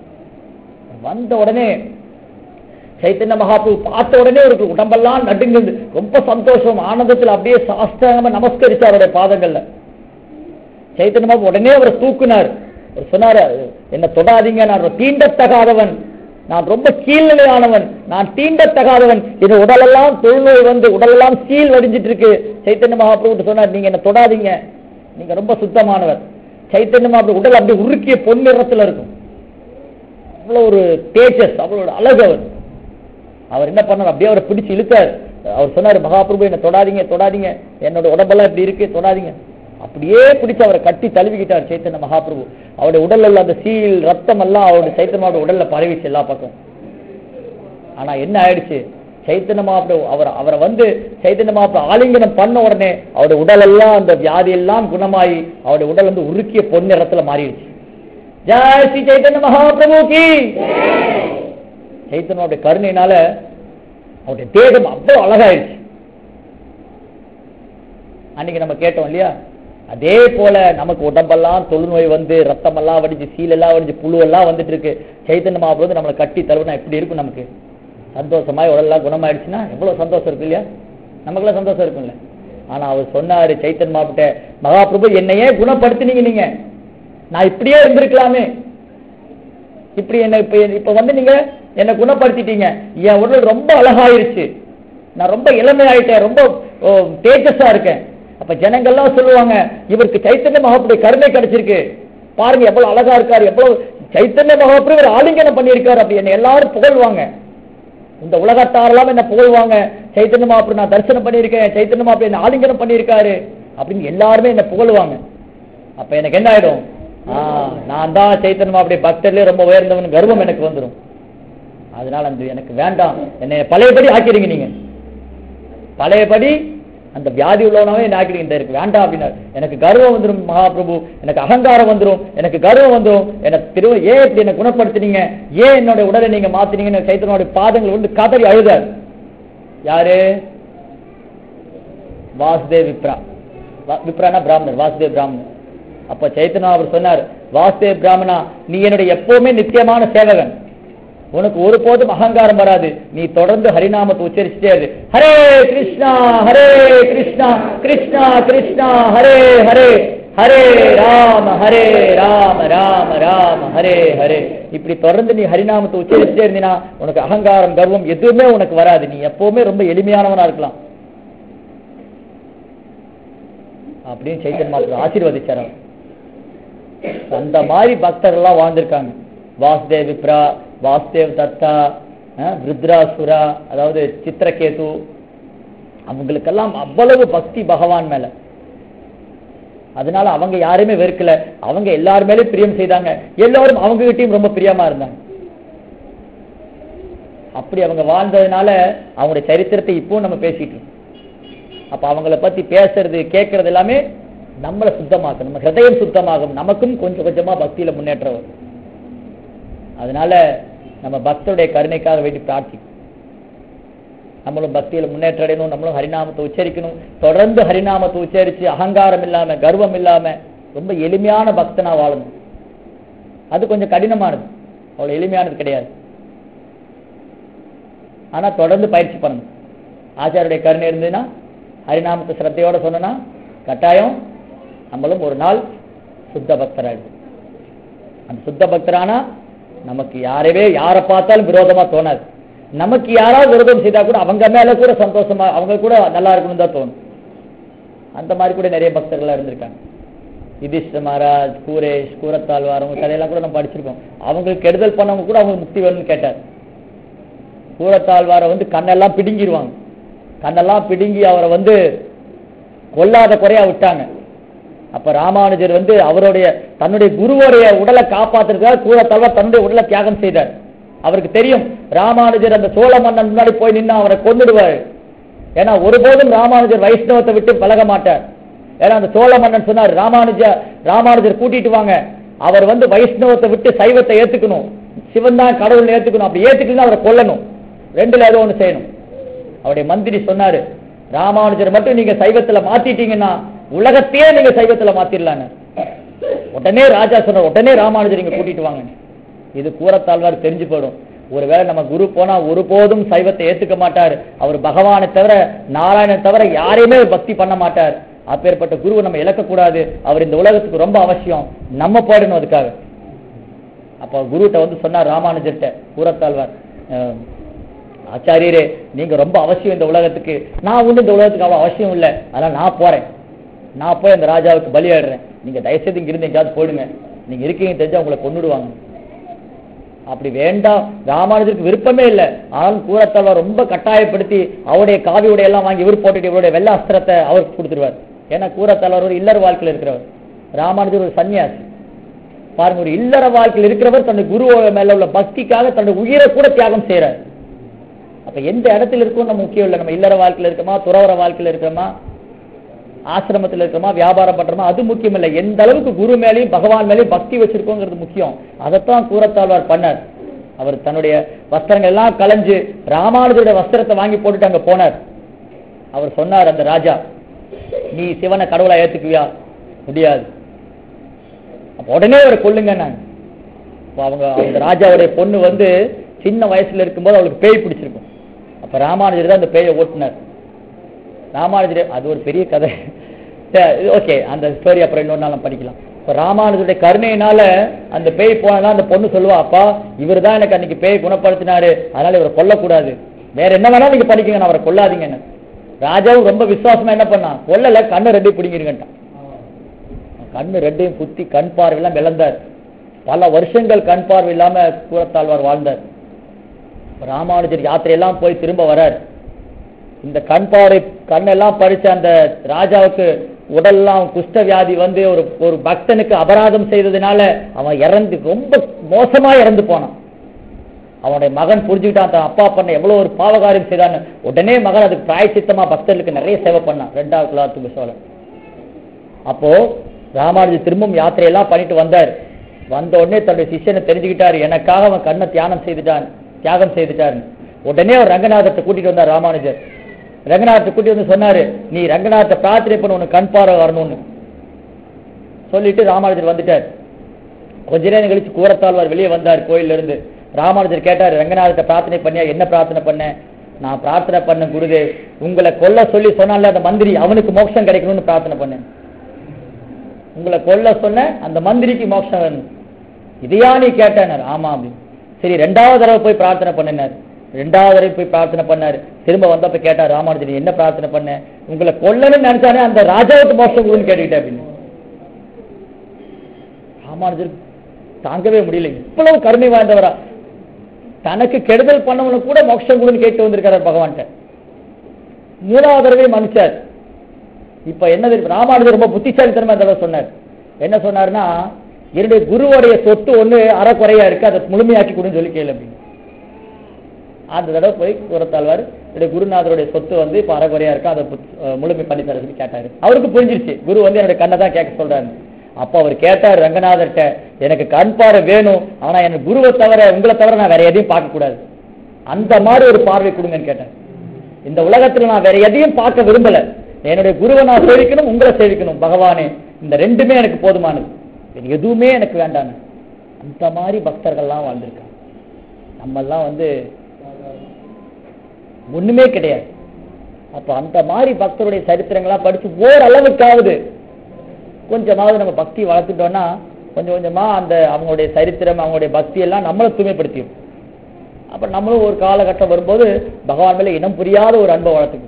Speaker 2: வந்த உடனே சைத்தன்ய மகாபுரு பார்த்த உடனே அவருக்கு உடம்பெல்லாம் நடுங்குது ரொம்ப சந்தோஷம் ஆனந்தத்தில் அப்படியே சாஸ்திரமா நமஸ்கரிச்சார் அவருடைய பாதங்கள்ல சைத்தன்ய மகாபுரு உடனே அவரை தூக்குனார் அவர் சொன்னாரு என்ன தொடாதீங்க நான் ஒரு தீண்டத்தகாதவன் நான் ரொம்ப கீழ்நிலையானவன் நான் தீண்டத்தகாதவன் என் உடலெல்லாம் தொழுநோய் வந்து உடலெல்லாம் சீல் வடிஞ்சிட்டு இருக்கு சைத்தன்ய மகாபிரபு சொன்னார் நீங்க என்ன தொடாதீங்க நீங்க ரொம்ப சுத்தமானவர் சைத்தன்ய மகாபிரபு உடல் அப்படி உருக்கிய பொன் நிறத்துல இருக்கும் அவ்வளவு ஒரு தேஜஸ் அவ்வளவு ஒரு அழகு அவர் அவர் என்ன பண்ணார் அப்படியே அவரை பிடிச்சு இழுத்தார் அவர் சொன்னார் மகாபிரபு என்ன தொடாதீங்க தொடாதீங்க என்னோட உடம்பெல்லாம் இப்படி இருக்கு தொடாதீங்க அப்படியே பிடிச்சு அவரை கட்டி தழுவிக்கிட்டார் சைத்தன்ய மகாபிரபு அவருடைய உடல்ல உள்ள அந்த சீல் ரத்தம் எல்லாம் அவருடைய சைத்தன்யோட உடல்ல பரவிச்சு எல்லா பக்கம் ஆனா என்ன ஆயிடுச்சு சைத்தன்ய மகாபிரபு அவர் அவரை வந்து சைத்தன்ய மகாபிரபு ஆலிங்கனம் பண்ண உடனே அவருடைய உடல் எல்லாம் அந்த வியாதி எல்லாம் குணமாயி அவருடைய உடல் வந்து உருக்கிய பொன்னிறத்துல மாறிடுச்சு ஜெய் ஸ்ரீ சைத்தன்ய மகாபிரபு கி சைத்தன்யோட கருணையினால அவருடைய தேகம் அவ்வளவு அழகாயிருச்சு அன்னைக்கு நம்ம கேட்டோம் இல்லையா அதே போல நமக்கு உடம்பெல்லாம் தொழுநோய் வந்து ரத்தமெல்லாம் வடிஞ்சு சீலெல்லாம் வடிஞ்சு புழுவெல்லாம் வந்துட்டு இருக்கு சைத்தன்ய மகாபிரபு வந்து நம்மளை கட்டி தருவனா எப்படி இருக்கும் நமக்கு சந்தோஷமாய் உடல்லாம் குணமாயிடுச்சுன்னா எவ்வளவு சந்தோஷம் இருக்கு இல்லையா நமக்குலாம் சந்தோஷம் இருக்கும்ல ஆனா அவர் சொன்னாரு சைத்தன் மாப்பிட்ட மகாபிரபு என்னையே குணப்படுத்தினீங்க நீங்க நான் இப்படியே இருந்திருக்கலாமே இப்படி என்ன இப்ப இப்ப வந்து நீங்க என்ன குணப்படுத்திட்டீங்க என் உடல் ரொம்ப அழகாயிருச்சு நான் ரொம்ப இளமையாயிட்டேன் ரொம்ப ஓ, தேஜஸா இருக்கேன் அப்ப ஜனங்கள்லாம் சொல்லுவாங்க இவருக்கு சைத்தன்ய மகாபுடைய கருணை கிடைச்சிருக்கு பாருங்க எவ்வளவு அழகா இருக்காரு எவ்வளவு சைத்தன்ய மகாபுரம் இவர் ஆலிங்கனம் பண்ணியிருக்காரு அப்படி என்ன எல்லாரும் புகழ்வாங்க இந்த உலகத்தாரெல்லாம் என்ன புகழ்வாங்க சைத்தன்ய மகாபுரம் நான் தரிசனம் பண்ணியிருக்கேன் சைத்தன்ய மகாபுரம் என்ன ஆலிங்கனம் பண்ணியிருக்காரு அப்படின்னு எல்லாருமே என்ன புகழுவாங்க அப்ப எனக்கு என்ன ஆயிடும் ஆ, நான் தான் சைத்தன்ய மகாபுடைய பக்தர்லயே ரொம்ப உயர்ந்தவன் கர்வம் எனக்கு வந்துடும் அதனால அந்த எனக்கு வேண்டாம் என்னை பழையபடி ஆக்கிடுங்க நீங்க பழையபடி அந்த வியாதி உள்ளவனாவே என்ன ஆக்கிடுங்க இந்த இருக்கு வேண்டாம் அப்படின்னாரு எனக்கு கர்வம் வந்துடும் மகாபிரபு எனக்கு அகங்காரம் வந்துடும் எனக்கு கர்வம் வந்துடும் எனக்கு திரும்ப ஏன் இப்படி என்ன குணப்படுத்தினீங்க ஏன் என்னோட உடலை நீங்க மாத்தினீங்கன்னு சைத்தனோட பாதங்கள் வந்து கதறி அழுதார் யாரு வாசுதேவ் விப்ரா வா- விப்ரானா பிராமணர் வாசுதேவ் பிராமணர் அப்ப சைத்தன்யா அவர் சொன்னார் வாசுதேவ் பிராமணா நீ என்னுடைய எப்பவுமே நித்தியமான சேவகன் உனக்கு ஒருபோதும் அகங்காரம் வராது நீ தொடர்ந்து ஹரிநாமத்தை உச்சரிச்சுட்டே இரு ஹரே கிருஷ்ணா ஹரே கிருஷ்ணா கிருஷ்ணா கிருஷ்ணா ஹரே ஹரே ஹரே ராம ஹரே ராம ராம ராம ஹரே ஹரே இப்படி தொடர்ந்து நீ ஹரிநாமத்தை உச்சரிச்சுட்டே இருந்தீனா உனக்கு அகங்காரம் கர்வம் எதுவுமே உனக்கு வராது நீ எப்பவுமே ரொம்ப எளிமையானவனா இருக்கலாம் அப்படின்னு சைத்தன் மாத்திரம் ஆசீர்வதிச்சார் அவர். அந்த மாதிரி பக்தர்கள் எல்லாம் வாழ்ந்திருக்காங்க வாசுதேவ் விப்ரா வாசுதேவ் தத்தா அஹ், ருத்ராசுரா அதாவது சித்திரகேது அவங்களுக்கெல்லாம் அவ்வளவு பக்தி பகவான் மேல அதனால அவங்க யாரையுமே வெறுக்கல அவங்க எல்லார் மேலயும் பிரியம் செய்தாங்க எல்லாரும் அவங்க கிட்டயும் ரொம்ப பிரியமா இருந்தாங்க அப்படி அவங்க வாழ்ந்ததுனால அவங்களுடைய சரித்திரத்தை இப்போ நம்ம பேசிட்டு இருக்கோம் அப்ப அவங்கள பத்தி பேசுறது கேட்கறது எல்லாமே நம்மளை சுத்தமாக்கும் நம்ம ஹிருதயம் சுத்தமாகும் நமக்கும் கொஞ்சம் கொஞ்சமா பக்தியில முன்னேற்றம் வரும் அதனால நம்ம பக்தருடைய கருணைக்காக வேண்டி பிரார்த்திக்கும் நம்மளும் பக்தியில முன்னேற்றம் அடையணும் நம்மளும் ஹரிநாமத்தை உச்சரிக்கணும் தொடர்ந்து ஹரிநாமத்தை உச்சரிச்சு அகங்காரம் இல்லாம கர்வம் இல்லாம ரொம்ப எளிமையான பக்தனா வாழணும் அது கொஞ்சம் கடினமானது அவ்வளவு எளிமையானது கிடையாது ஆனா தொடர்ந்து பயிற்சி பண்ணணும் ஆச்சாருடைய கருணை இருந்ததுன்னா ஹரிநாமத்தை சிரத்தையோட சொன்னா கட்டாயம் நம்மளும் ஒரு நாள் சுத்த பக்தராயிடும் அந்த சுத்த பக்தரானா நமக்கு யாரவே யாரை பார்த்தாலும் விரோதமா தோணாது நமக்கு யாராவது விரோதம் செய்தா கூட அவங்க மேல கூட சந்தோஷமா அவங்க கூட நல்லா இருக்கணும் தான் தோணும் அந்த மாதிரி கூட நிறைய பக்தர்களா இருந்திருக்காங்க யுதிஷ்ட மகாராஜ் கூரேஷ் கூரத்தாழ்வார் அவங்க கதையெல்லாம் கூட நம்ம படிச்சிருக்கோம் அவங்களுக்கு கெடுதல் பண்ணவங்க கூட அவங்க முக்தி வேணும்னு கேட்டார் கூரத்தாழ்வாரை வந்து கண்ணெல்லாம் பிடுங்கிடுவாங்க கண்ணெல்லாம் பிடுங்கி அவரை வந்து கொல்லாத குறையா விட்டாங்க அப்ப ராமானுஜர் வந்து அவருடைய தன்னுடைய குருவுடைய உடலை காப்பாத்துறதுக்காக கூரத்தாழ்வார் தன்னுடைய உடலை தியாகம் செய்தார் அவருக்கு தெரியும் ராமானுஜர் அந்த சோழ மன்னன் முன்னாடி போய் நின்று அவரை கொன்னுடுவார் ஏன்னா ஒருபோதும் ராமானுஜர் வைஷ்ணவத்தை விட்டு பழக மாட்டார் ஏன்னா அந்த சோழ மன்னன் சொன்னார் ராமானுஜ ராமானுஜர் கூட்டிட்டு வாங்க அவர் வந்து வைஷ்ணவத்தை விட்டு சைவத்தை ஏத்துக்கணும் சிவன் தான் கடவுள் ஏத்துக்கணும் அப்படி ஏத்துக்கணும் அவரை கொல்லணும் ரெண்டுல ஏதோ ஒண்ணு செய்யணும் அவருடைய மந்திரி சொன்னாரு ராமானுஜர் மட்டும் நீங்க சைவத்துல மாத்திட்டீங்கன்னா உலகத்தையே நீங்க சைவத்துல மாத்திரலான்னு உடனே ராஜா சொன்னார் உடனே ராமானுஜர் இங்க கூட்டிட்டு வாங்க இது கூறத்தாழ்வார் தெரிஞ்சு போயிடும் ஒருவேளை நம்ம குரு போனா ஒருபோதும் சைவத்தை ஏத்துக்க மாட்டார் அவர் பகவானை தவிர நாராயணனை தவிர யாரையுமே பக்தி பண்ண மாட்டார் அப்பேற்பட்ட குருவை நம்ம இழக்கக்கூடாது அவர் இந்த உலகத்துக்கு ரொம்ப அவசியம் நம்ம போயிடணும் அதுக்காக அப்ப குருட்ட வந்து சொன்னார் ராமானுஜர்கிட்ட கூறத்தாழ்வார் அஹ், ஆச்சாரியரே நீங்க ரொம்ப அவசியம் இந்த உலகத்துக்கு நான் ஒன்றும் இந்த உலகத்துக்கு அவ்வளவு அவசியம் இல்லை அதனால நான் போறேன் நான் போய் அந்த ராஜாவுக்கு பலியாடுறேன் நீங்க தயவுசெய்து இங்க இருந்து எங்கேயாவது போயிடுங்க நீங்க இருக்கீங்க தெரிஞ்சா உங்களை கொன்னுடுவாங்க அப்படி வேண்டாம் ராமானுஜருக்கு விருப்பமே இல்லை ஆனாலும் கூறத்தாழ்வார் ரொம்ப கட்டாயப்படுத்தி அவருடைய காவி உடை எல்லாம் வாங்கி இவர் போட்டுட்டு இவருடைய வெள்ள அஸ்திரத்தை அவருக்கு கொடுத்துருவார் ஏன்னா கூறத்தாழ்வார் ஒரு இல்லற வாழ்க்கையில் இருக்கிறவர் ராமானுஜர் ஒரு சன்னியாசி பாருங்க ஒரு இல்லற வாழ்க்கையில் இருக்கிறவர் தன்னுடைய குரு மேல உள்ள பக்திக்காக தன்னுடைய உயிரை கூட தியாகம் செய்யறார் அப்ப எந்த இடத்துல இருக்கோம் நம்ம முக்கியம் இல்லை நம்ம இல்லற வாழ்க்கையில இருக்கோமா துறவர வாழ்க்கையில இருக்கிறோமா ஆசிரமத்தில் இருக்கிறோமா வியாபாரம் பண்றோமா அது முக்கியம் இல்லை எந்த அளவுக்கு குரு மேலேயும் பகவான் மேலேயும் பக்தி வச்சிருக்கோங்கிறது முக்கியம் அதைத்தான் கூறத்தாழ்வார் பண்ணார் அவர் தன்னுடைய வஸ்திரங்கள் எல்லாம் கலைஞ்சு ராமானுஜருடைய வஸ்திரத்தை வாங்கி போட்டுட்டு அங்க போனார் அவர் சொன்னார் அந்த ராஜா நீ சிவனை கடவுளா ஏத்துக்குவியா முடியாது அப்ப உடனே அவரை கொல்லுங்க நான் அவங்க அந்த ராஜாவுடைய பொண்ணு வந்து சின்ன வயசுல இருக்கும்போது அவளுக்கு பேய் பிடிச்சிருக்கும் அப்ப ராமானுஜர் தான் அந்த பேயை ஓட்டுனார் ராமானுஜர் அது ஒரு பெரிய கதை ஓகே அந்த ஸ்டோரி அப்புறம் இன்னொரு நாள் நம்ம படிக்கலாம் இப்போ ராமானுஜருடைய கருணையினால அந்த பேய் போனா அந்த பொண்ணு சொல்லுவா அப்பா இவர் தான் எனக்கு அன்னைக்கு பேய் குணப்படுத்தினாரு அதனால இவரை கொல்லக்கூடாது வேற என்ன வேணாலும் நீங்க படிக்கங்க நான் அவரை கொல்லாதீங்கன்னு ராஜாவும் ரொம்ப விசுவாசமா என்ன பண்ணான் கொல்லல கண்ணை ரெண்டையும் பிடிங்கிருங்கட்டான் கண்ணு ரெண்டையும் குத்தி கண் பார்வையெல்லாம் இழந்தார் பல வருஷங்கள் கண் பார்வை இல்லாம கூறத்தாழ்வார் வாழ்ந்தார் ராமானுஜர் யாத்திரையெல்லாம் போய் திரும்ப வரார் இந்த கண் பார்வை கண்ணெல்லாம் பறிச்ச அந்த ராஜாவுக்கு உடல்லாம் குஷ்ட வியாதி வந்து ஒரு ஒரு பக்தனுக்கு அபராதம் செய்ததுனால அவன் இறந்து ரொம்ப மோசமா இறந்து போனான் அவனுடைய மகன் புரிஞ்சுக்கிட்டான் தன் அப்பா பண்ண எவ்வளவு ஒரு பாவகாரியம் செய்தான்னு உடனே மகன் அதுக்கு பிராயச்சித்தமா பக்தர்களுக்கு நிறைய சேவை பண்ணான் ரெண்டாவது குலாத்துக்கு சோழன் அப்போ ராமானுஜர் திரும்பவும் யாத்திரையெல்லாம் பண்ணிட்டு வந்தார் வந்த உடனே தன்னுடைய சிஷ்யனை தெரிஞ்சுக்கிட்டாரு எனக்காக அவன் கண்ணை தியானம் செய்துட்டான் தியாகம் செய்துட்டான் உடனே அவர் ரங்கநாதத்தை கூட்டிட்டு வந்தார் ராமானுஜர் ரங்கநாதத்தை கூட்டிட்டு வந்து சொன்னாரு நீ ரங்கநாதத்தை பிரார்த்தனை பண்ண உனக்கு கண் பார்வை வரணும்னு சொல்லிட்டு ராமானுஜர் வந்துட்டார் கொஞ்ச நேரம் கழிச்சு கூரத்தாழ்வார் வெளியே வந்தார் கோயில்ல இருந்து ராமானுஜர் கேட்டார் ரங்கநாதத்தை பிரார்த்தனை பண்ணியா என்ன பிரார்த்தனை பண்ண நான் பிரார்த்தனை பண்ண குருதேவ் உங்களை கொல்ல சொல்லி சொன்னால அந்த மந்திரி அவனுக்கு மோட்சம் கிடைக்கணும்னு பிரார்த்தனை பண்ணேன் உங்களை கொல்ல சொன்ன அந்த மந்திரிக்கு மோட்சம் வேணும் இதையா நீ கேட்டார் ஆமா அப்படின்னு சரி ரெண்டாவது தடவை போய் பிரார்த்தனை பண்ணினார் ரெண்டாவது தடவை போய் பிரார்த்தனை பண்ணார் திரும்ப வந்தப்ப கேட்டார் ராமானுஜர் நீ என்ன பிரார்த்தனை பண்ண உங்களை கொல்லணும்னு நினைச்சானே அந்த ராஜாவுக்கு மோட்சம் கொடுன்னு கேட்டுக்கிட்டேன் அப்படின்னு ராமானுஜர் தாங்கவே முடியல இவ்வளவு கருணை வாய்ந்தவரா தனக்கு கெடுதல் பண்ணவனுக்கு கூட மோட்சம் கொடுன்னு கேட்டு வந்திருக்காரு பகவான்கிட்ட மூணாவது தடவை மன்னிச்சார் இப்ப என்ன தெரியும் ராமானுஜர் ரொம்ப புத்திசாலித்தனமா இந்த தடவை சொன்னார் என்ன சொன்னார்னா என்னுடைய குருவுடைய சொத்து ஒண்ணு அறக்குறையா இருக்கு அதை முழுமையாக்கி கொடுன்னு சொல்லி கேளு அப்படின்னு அந்த தடவை போய் கூறத்தாழ்வார் என்னுடைய குருநாதருடைய சொத்து வந்து இப்ப அறக்குறையா இருக்கு அதை புத்- அஹ் முழுமை பண்ணி தர சொல்லி கேட்டாரு அவருக்கு புரிஞ்சிருச்சு குரு வந்து என்னுடைய கண்ணை தான் கேட்க சொல்றாரு அப்ப அவர் கேட்டார் ரங்கநாதர்கிட்ட எனக்கு கண் பார்வை வேணும் ஆனா எனக்கு குருவை தவிர உங்களை தவிர நான் வேற எதையும் பார்க்க கூடாது அந்த மாதிரி ஒரு பார்வை கொடுங்கன்னு கேட்டேன் இந்த உலகத்துல நான் வேற எதையும் பார்க்க விரும்பல என்னுடைய குருவை நான் சேவிக்கணும் உங்களை சேவிக்கணும் பகவானே இந்த ரெண்டுமே எனக்கு போதுமானது வேற எதுவுமே எனக்கு வேண்டாம் அந்த மாதிரி பக்தர்கள்லாம் வாழ்ந்திருக்காங்க நம்மெல்லாம் வந்து ஒண்ணுமே கிடையாது அப்ப அந்த மாதிரி பக்தருடைய சரித்திரங்களா படிச்சு ஓரளவுக்காவது கொஞ்சமாவது நம்ம பக்தி வளர்த்துட்டோம்னா கொஞ்சம் கொஞ்சமா அந்த அவங்களுடைய சரித்திரம் அவங்களுடைய பக்தி எல்லாம் நம்மளை தூய்மைப்படுத்தியும் அப்ப நம்மளும் ஒரு காலகட்டம் வரும்போது பகவான் மேல இனம் புரியாத ஒரு அன்பை வளர்த்துக்கும்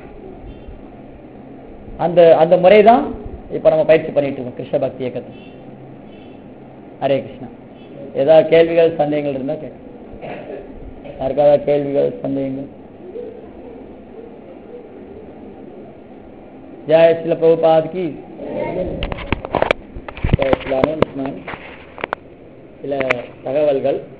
Speaker 2: அந்த அந்த முறை தான் இப்ப நம்ம பயிற்சி பண்ணிட்டு இருக்கோம் கிருஷ்ண பக்தி இயக்கத்தை ஹரே கிருஷ்ணா ஏதாவது கேள்விகள் சந்தேகங்கள் இருந்தா கேட்க யாருக்காவது கேள்விகள் சந்தேகங்கள் ஜெய சில பிரபுபாத் கி ஜெய சில அனௌன்ஸ்மெண்ட் சில தகவல்கள்